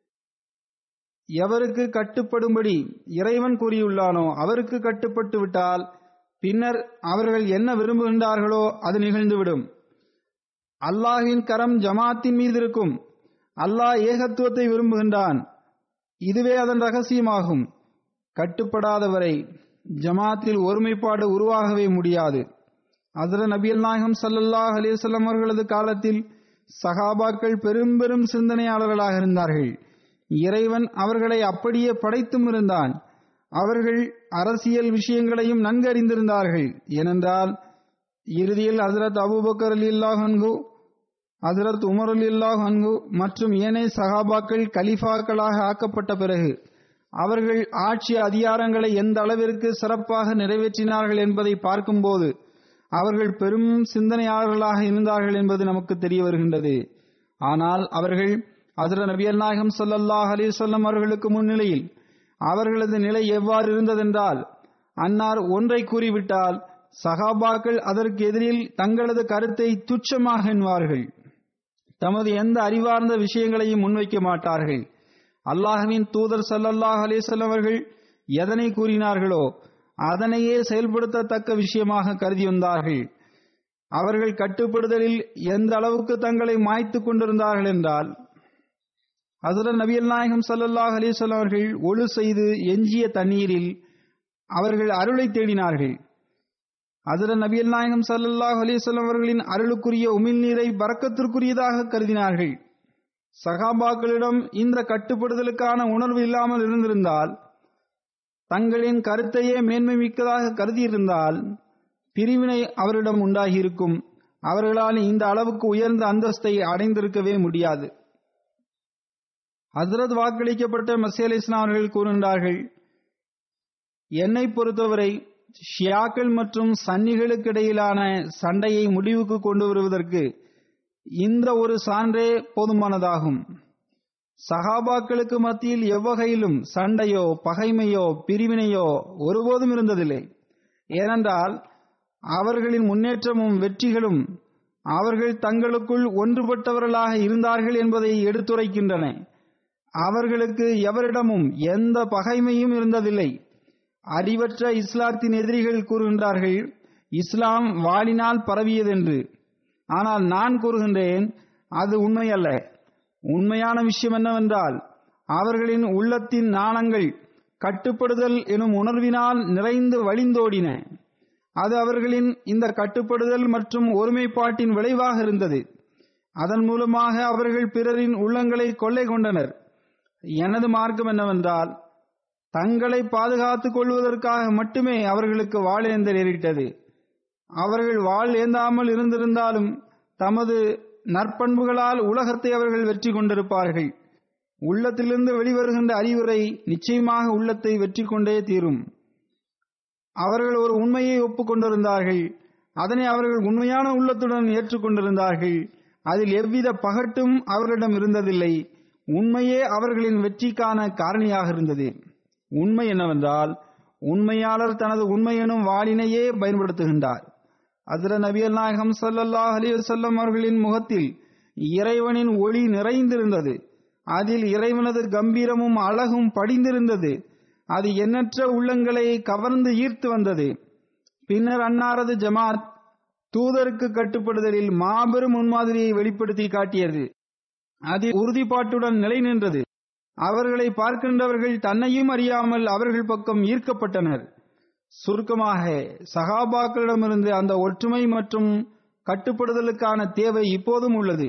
எவருக்கு கட்டுப்படும்படி இறைவன் கூறியுள்ளானோ அவருக்கு கட்டுப்பட்டு விட்டால் பின்னர் அவர்கள் என்ன விரும்புகின்றார்களோ அது நிகழ்ந்துவிடும் அல்லாஹின் கரம் ஜமாத்தின் மீது இருக்கும் அல்லாஹ் ஏகத்துவத்தை விரும்புகின்றான் இதுவே அதன் ரகசியமாகும் கட்டுப்படாதவரை ஜமாத்தில் ஒருமைப்பாடு உருவாகவே முடியாது அதிர நபியல் நாயகம் சல்லல்லாஹ் அலிவசல்லம் அவர்களது காலத்தில் சகாபாக்கள் பெரும் பெரும் சிந்தனையாளர்களாக இருந்தார்கள் இறைவன் அவர்களை அப்படியே படைத்தும் இருந்தான் அவர்கள் அரசியல் விஷயங்களையும் நன்கு அறிந்திருந்தார்கள் ஏனென்றால் இறுதியில் ஹசரத் அபுபக்கர் அலி அல்லாஹன்கு ஹசரத் உமர் அலி அல்லாஹன்கு மற்றும் ஏனைய சகாபாக்கள் கலிஃபாக்களாக ஆக்கப்பட்ட பிறகு அவர்கள் ஆட்சி அதிகாரங்களை எந்த அளவிற்கு சிறப்பாக நிறைவேற்றினார்கள் என்பதை பார்க்கும்போது அவர்கள் பெரும் சிந்தனையாளர்களாக இருந்தார்கள் என்பது நமக்கு தெரிய வருகின்றது ஆனால் அவர்கள் அதிர நபியல் நாயகம் சல்லல்லாஹ் அலிசல்லம் அவர்களுக்கு முன்னிலையில் அவர்களது நிலை எவ்வாறு இருந்ததென்றால் அன்னார் ஒன்றை கூறிவிட்டால் சகாபாக்கள் அதற்கு எதிரில் தங்களது கருத்தை துச்சமாக எண்ணுவார்கள் தமது எந்த அறிவார்ந்த விஷயங்களையும் முன்வைக்க மாட்டார்கள் அல்லாஹுவின் தூதர் சல்லல்லாஹ் அலிசல்லம் அவர்கள் எதனை கூறினார்களோ அதனையே செயல்படுத்தத்தக்க விஷயமாக கருதி வந்தார்கள் அவர்கள் கட்டுப்படுதலில் எந்த அளவுக்கு தங்களை மாய்த்து கொண்டிருந்தார்கள் என்றால் ஹசரத் நபியல் நாயகம் சல்லல்லாஹ் அலிசல்லம் அவர்கள் ஒழு செய்து எஞ்சிய தண்ணீரில் அவர்கள் அருளை தேடினார்கள் ஹசரத் நபியல் நாயகம் சல்லல்லாஹ் அலிசல்லம் அவர்களின் அருளுக்குரிய உமிழ் நீரை பறக்கத்திற்குரியதாக கருதினார்கள் சகாபாக்களிடம் இந்த கட்டுப்படுதலுக்கான உணர்வு இல்லாமல் இருந்திருந்தால் தங்களின் கருத்தையே மேன்மை மிக்கதாக கருதியிருந்தால் பிரிவினை அவரிடம் உண்டாகியிருக்கும் அவர்களால் இந்த அளவுக்கு உயர்ந்த அந்தஸ்தை அடைந்திருக்கவே முடியாது ஹசரத் வாக்களிக்கப்பட்ட மசி அலி இஸ்லாம் அவர்கள் கூறுகின்றார்கள் என்னை பொறுத்தவரை ஷியாக்கள் மற்றும் சன்னிகளுக்கு இடையிலான சண்டையை முடிவுக்கு கொண்டு வருவதற்கு இந்த ஒரு சான்றே போதுமானதாகும் சகாபாக்களுக்கு மத்தியில் எவ்வகையிலும் சண்டையோ பகைமையோ பிரிவினையோ ஒருபோதும் இருந்ததில்லை ஏனென்றால் அவர்களின் முன்னேற்றமும் வெற்றிகளும் அவர்கள் தங்களுக்குள் ஒன்றுபட்டவர்களாக இருந்தார்கள் என்பதை எடுத்துரைக்கின்றன அவர்களுக்கு எவரிடமும் எந்த பகைமையும் இருந்ததில்லை அறிவற்ற இஸ்லாத்தின் எதிரிகள் கூறுகின்றார்கள் இஸ்லாம் வாளினால் பரவியதென்று ஆனால் நான் கூறுகின்றேன் அது உண்மையல்ல உண்மையான விஷயம் என்னவென்றால் அவர்களின் உள்ளத்தின் நாணங்கள் கட்டுப்படுதல் எனும் உணர்வினால் நிறைந்து வழிந்தோடின அது அவர்களின் இந்த கட்டுப்படுதல் மற்றும் ஒருமைப்பாட்டின் விளைவாக இருந்தது அதன் மூலமாக அவர்கள் பிறரின் உள்ளங்களை கொள்ளை கொண்டனர் எனது மார்க்கம் என்னவென்றால் தங்களை பாதுகாத்துக் கொள்வதற்காக மட்டுமே அவர்களுக்கு வாழேந்த நேரிட்டது அவர்கள் வாழ் ஏந்தாமல் இருந்திருந்தாலும் தமது நற்பண்புகளால் உலகத்தை அவர்கள் வெற்றி கொண்டிருப்பார்கள் உள்ளத்திலிருந்து வெளிவருகின்ற அறிவுரை நிச்சயமாக உள்ளத்தை வெற்றி கொண்டே தீரும் அவர்கள் ஒரு உண்மையை ஒப்புக்கொண்டிருந்தார்கள் அதனை அவர்கள் உண்மையான உள்ளத்துடன் ஏற்றுக்கொண்டிருந்தார்கள் அதில் எவ்வித பகட்டும் அவர்களிடம் இருந்ததில்லை உண்மையே அவர்களின் வெற்றிக்கான காரணியாக இருந்தது உண்மை என்னவென்றால் உண்மையாளர் தனது உண்மை எனும் வாளினையே பயன்படுத்துகின்றார் அதிர நபியல் நாயகம் சல்லல்லாஹ் அலி வசல்லம் அவர்களின் முகத்தில் இறைவனின் ஒளி நிறைந்திருந்தது அதில் இறைவனது கம்பீரமும் அழகும் படிந்திருந்தது அது எண்ணற்ற உள்ளங்களை கவர்ந்து ஈர்த்து வந்தது பின்னர் அன்னாரது ஜமாத் தூதருக்கு கட்டுப்படுதலில் மாபெரும் முன்மாதிரியை வெளிப்படுத்தி காட்டியது அதில் உறுதிப்பாட்டுடன் நிலை நின்றது அவர்களை பார்க்கின்றவர்கள் தன்னையும் அறியாமல் அவர்கள் பக்கம் ஈர்க்கப்பட்டனர் சுருக்கமாக சகாபாக்களிடமிருந்து அந்த ஒற்றுமை மற்றும் கட்டுப்படுதலுக்கான தேவை இப்போதும் உள்ளது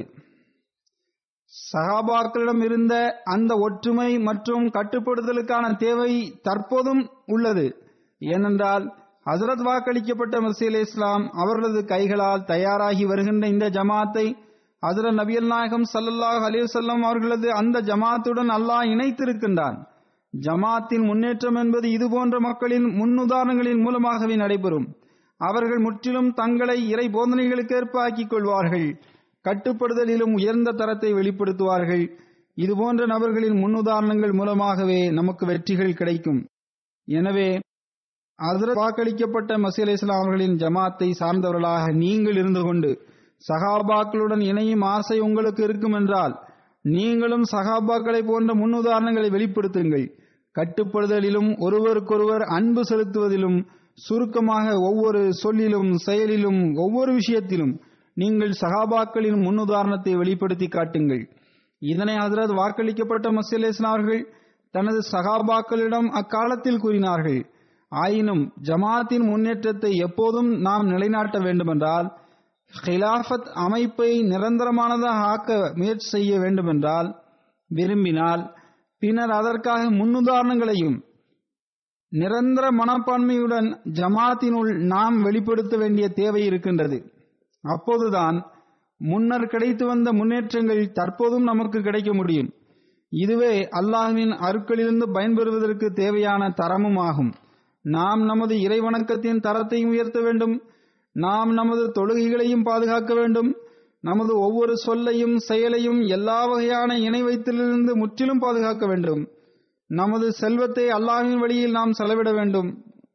சகாபாக்களிடம் இருந்த அந்த ஒற்றுமை மற்றும் கட்டுப்படுதலுக்கான தேவை தற்போதும் உள்ளது ஏனென்றால் ஹசரத் வாக்களிக்கப்பட்ட மசீல் இஸ்லாம் அவர்களது கைகளால் தயாராகி வருகின்ற இந்த ஜமாத்தை ஹசரத் நபியல் நாயகம் சல்லல்லாஹ் அலிவசல்லம் அவர்களது அந்த ஜமாத்துடன் அல்லாஹ் இணைத்திருக்கின்றான் ஜமாத்தின் முன்னேற்றம் என்பது இதுபோன்ற மக்களின் முன்னுதாரணங்களின் மூலமாகவே நடைபெறும் அவர்கள் முற்றிலும் தங்களை இறை போதனைகளுக்கு ஏற்ப ஆக்கிக் கொள்வார்கள் கட்டுப்படுதலிலும் உயர்ந்த தரத்தை வெளிப்படுத்துவார்கள் இதுபோன்ற நபர்களின் முன்னுதாரணங்கள் மூலமாகவே நமக்கு வெற்றிகள் கிடைக்கும் எனவே அதில் வாக்களிக்கப்பட்ட மசீல் இஸ்லாம் அவர்களின் ஜமாத்தை சார்ந்தவர்களாக நீங்கள் இருந்து கொண்டு சகாபாக்களுடன் இணையும் ஆசை உங்களுக்கு இருக்கும் என்றால் நீங்களும் சகாபாக்களை போன்ற முன்னுதாரணங்களை வெளிப்படுத்துங்கள் கட்டுப்படுதலிலும் ஒருவருக்கொருவர் அன்பு செலுத்துவதிலும் சுருக்கமாக ஒவ்வொரு சொல்லிலும் செயலிலும் ஒவ்வொரு விஷயத்திலும் நீங்கள் சகாபாக்களின் முன்னுதாரணத்தை வெளிப்படுத்தி காட்டுங்கள் இதனை ஹசரத் வாக்களிக்கப்பட்ட மசீல் அவர்கள் தனது சகாபாக்களிடம் அக்காலத்தில் கூறினார்கள் ஆயினும் ஜமாத்தின் முன்னேற்றத்தை எப்போதும் நாம் நிலைநாட்ட வேண்டுமென்றால் ஹிலாஃபத் அமைப்பை நிரந்தரமானதாக ஆக்க முயற்சி செய்ய வேண்டுமென்றால் விரும்பினால் பின்னர் அதற்காக முன்னுதாரணங்களையும் நிரந்தர மனப்பான்மையுடன் ஜமாத்தினுள் நாம் வெளிப்படுத்த வேண்டிய தேவை இருக்கின்றது அப்போதுதான் முன்னர் கிடைத்து வந்த முன்னேற்றங்கள் தற்போதும் நமக்கு கிடைக்க முடியும் இதுவே அல்லாஹ்வின் அருட்களிலிருந்து பயன்பெறுவதற்கு தேவையான தரமும் ஆகும் நாம் நமது இறைவணக்கத்தின் தரத்தையும் உயர்த்த வேண்டும் நாம் நமது தொழுகைகளையும் பாதுகாக்க வேண்டும் நமது ஒவ்வொரு சொல்லையும் செயலையும் எல்லா வகையான இணை வைத்தலிலிருந்து முற்றிலும் பாதுகாக்க வேண்டும் நமது செல்வத்தை அல்லாஹின் வழியில் நாம் செலவிட வேண்டும்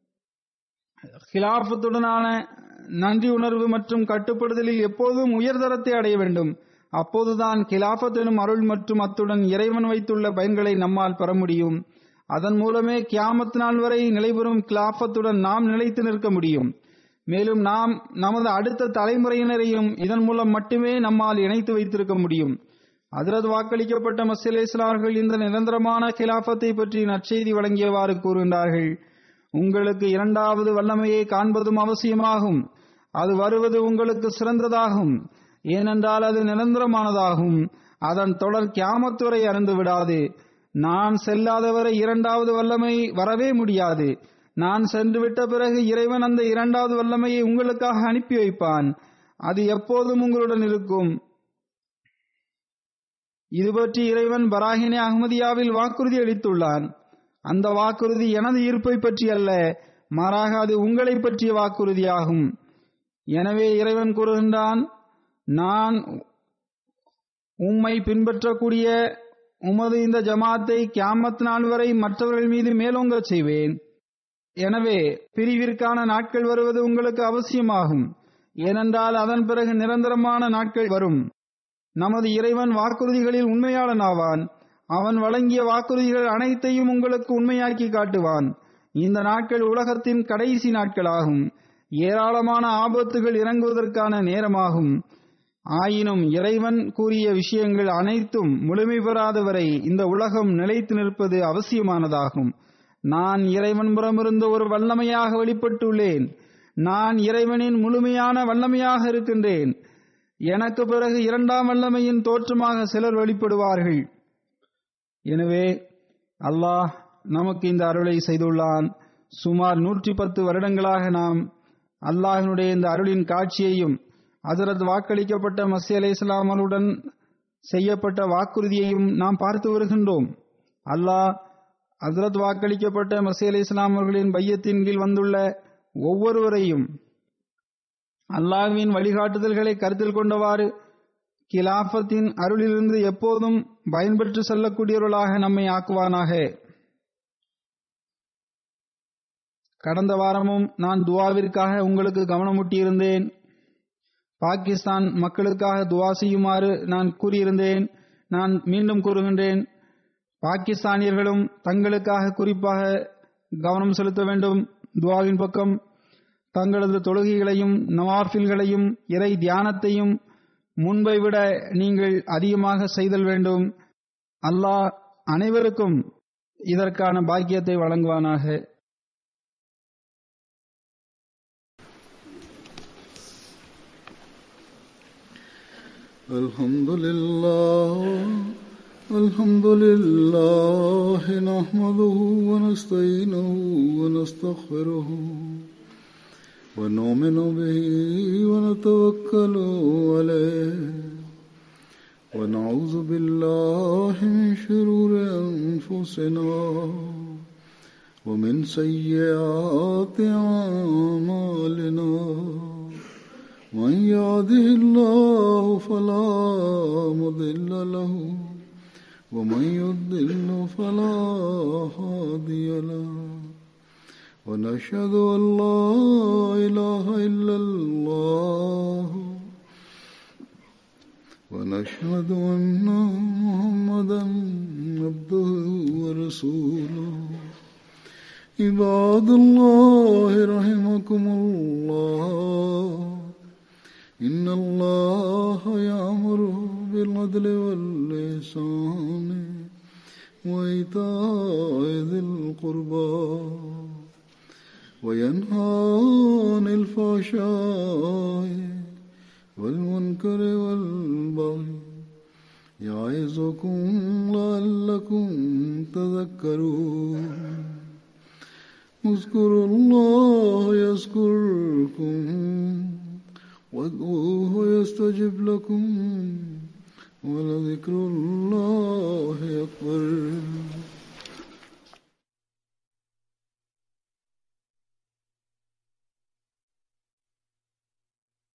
ஹிலாஃபத்துடனான நன்றி உணர்வு மற்றும் கட்டுப்படுதலில் எப்போதும் உயர்தரத்தை அடைய வேண்டும் அப்போதுதான் கிலாஃபத் எனும் அருள் மற்றும் அத்துடன் இறைவன் வைத்துள்ள பயன்களை நம்மால் பெற முடியும் அதன் மூலமே கியாமத் நாள் வரை நிலைபெறும் கிலாஃபத்துடன் நாம் நிலைத்து நிற்க முடியும் மேலும் நாம் நமது அடுத்த தலைமுறையினரையும் இதன் மூலம் மட்டுமே நம்மால் இணைத்து வைத்திருக்க முடியும் அதிரது வாக்களிக்கப்பட்ட மசில் இஸ்லார்கள் இந்த நிரந்தரமான கிலாஃபத்தை பற்றி நற்செய்தி வழங்கியவாறு கூறுகின்றார்கள் உங்களுக்கு இரண்டாவது வல்லமையை காண்பதும் அவசியமாகும் அது வருவது உங்களுக்கு சிறந்ததாகும் ஏனென்றால் அது நிரந்தரமானதாகும் அதன் தொடர் கியாமத்துறை அறந்து விடாது நான் செல்லாதவரை இரண்டாவது வல்லமை வரவே முடியாது நான் சென்று விட்ட பிறகு இறைவன் அந்த இரண்டாவது வல்லமையை உங்களுக்காக அனுப்பி வைப்பான் அது எப்போதும் உங்களுடன் இருக்கும் இது பற்றி இறைவன் பராகினி அகமதியாவில் வாக்குறுதி அளித்துள்ளான் அந்த வாக்குறுதி எனது ஈர்ப்பை பற்றி அல்ல மாறாக அது உங்களை பற்றிய வாக்குறுதியாகும் எனவே இறைவன் கூறுகின்றான் நான் உம்மை பின்பற்றக்கூடிய உமது இந்த ஜமாத்தை கியாமத் நாள் வரை மற்றவர்கள் மீது மேலோங்கச் செய்வேன் எனவே பிரிவிற்கான நாட்கள் வருவது உங்களுக்கு அவசியமாகும் ஏனென்றால் அதன் பிறகு நிரந்தரமான நாட்கள் வரும் நமது இறைவன் வாக்குறுதிகளில் உண்மையாளன் ஆவான் அவன் வழங்கிய வாக்குறுதிகள் அனைத்தையும் உங்களுக்கு உண்மையாக்கி காட்டுவான் இந்த நாட்கள் உலகத்தின் கடைசி நாட்களாகும் ஏராளமான ஆபத்துகள் இறங்குவதற்கான நேரமாகும் ஆயினும் இறைவன் கூறிய விஷயங்கள் அனைத்தும் முழுமை பெறாதவரை இந்த உலகம் நிலைத்து நிற்பது அவசியமானதாகும் நான் இறைவன் புறமிருந்து ஒரு வல்லமையாக வெளிப்பட்டுள்ளேன் நான் இறைவனின் முழுமையான வல்லமையாக இருக்கின்றேன் எனக்கு பிறகு இரண்டாம் வல்லமையின் தோற்றமாக சிலர் வெளிப்படுவார்கள் எனவே அல்லாஹ் நமக்கு இந்த அருளை செய்துள்ளான் சுமார் நூற்றி பத்து வருடங்களாக நாம் அல்லாஹினுடைய இந்த அருளின் காட்சியையும் அதரது வாக்களிக்கப்பட்ட மசி அலை இஸ்லாமருடன் செய்யப்பட்ட வாக்குறுதியையும் நாம் பார்த்து வருகின்றோம் அல்லாஹ் ஹசரத் வாக்களிக்கப்பட்ட மசி அலி இஸ்லாம் அவர்களின் பையத்தின் கீழ் வந்துள்ள ஒவ்வொருவரையும் அல்லாஹ்வின் வழிகாட்டுதல்களை கருத்தில் கொண்டவாறு கிலாஃபத்தின் அருளிலிருந்து எப்போதும் பயன்பெற்று செல்லக்கூடியவர்களாக நம்மை ஆக்குவானாக கடந்த வாரமும் நான் துவாவிற்காக உங்களுக்கு கவனமூட்டியிருந்தேன் பாகிஸ்தான் மக்களுக்காக துவா செய்யுமாறு நான் கூறியிருந்தேன் நான் மீண்டும் கூறுகின்றேன் பாகிஸ்தானியர்களும் தங்களுக்காக குறிப்பாக கவனம் செலுத்த வேண்டும் துவாவின் பக்கம் தங்களது தொழுகைகளையும் நவாஃபில்களையும் இறை தியானத்தையும் முன்பை விட நீங்கள் அதிகமாக செய்தல் வேண்டும் அல்லாஹ் அனைவருக்கும் இதற்கான பாக்கியத்தை வழங்குவானாக الحمد لله الحمد لله نحمده ونستعينه ونستغفره ونؤمن به ونتوكل عليه ونعوذ بالله من شرور أنفسنا ومن سيئات أعمالنا من يهده الله فلا مضل له ومن يضل فلا هادي له ونشهد أن لا إله إلا الله ونشهد أن محمدا عبده ورسوله عباد الله رحمكم الله إن الله يأمر بالعدل والإحسان وإيتاء ذي القربى وينهى عن الفحشاء والمنكر والبغي يعظكم لعلكم تذكرون اذكروا الله يذكركم وادعوه يستجب لكم ولذكر الله أكبر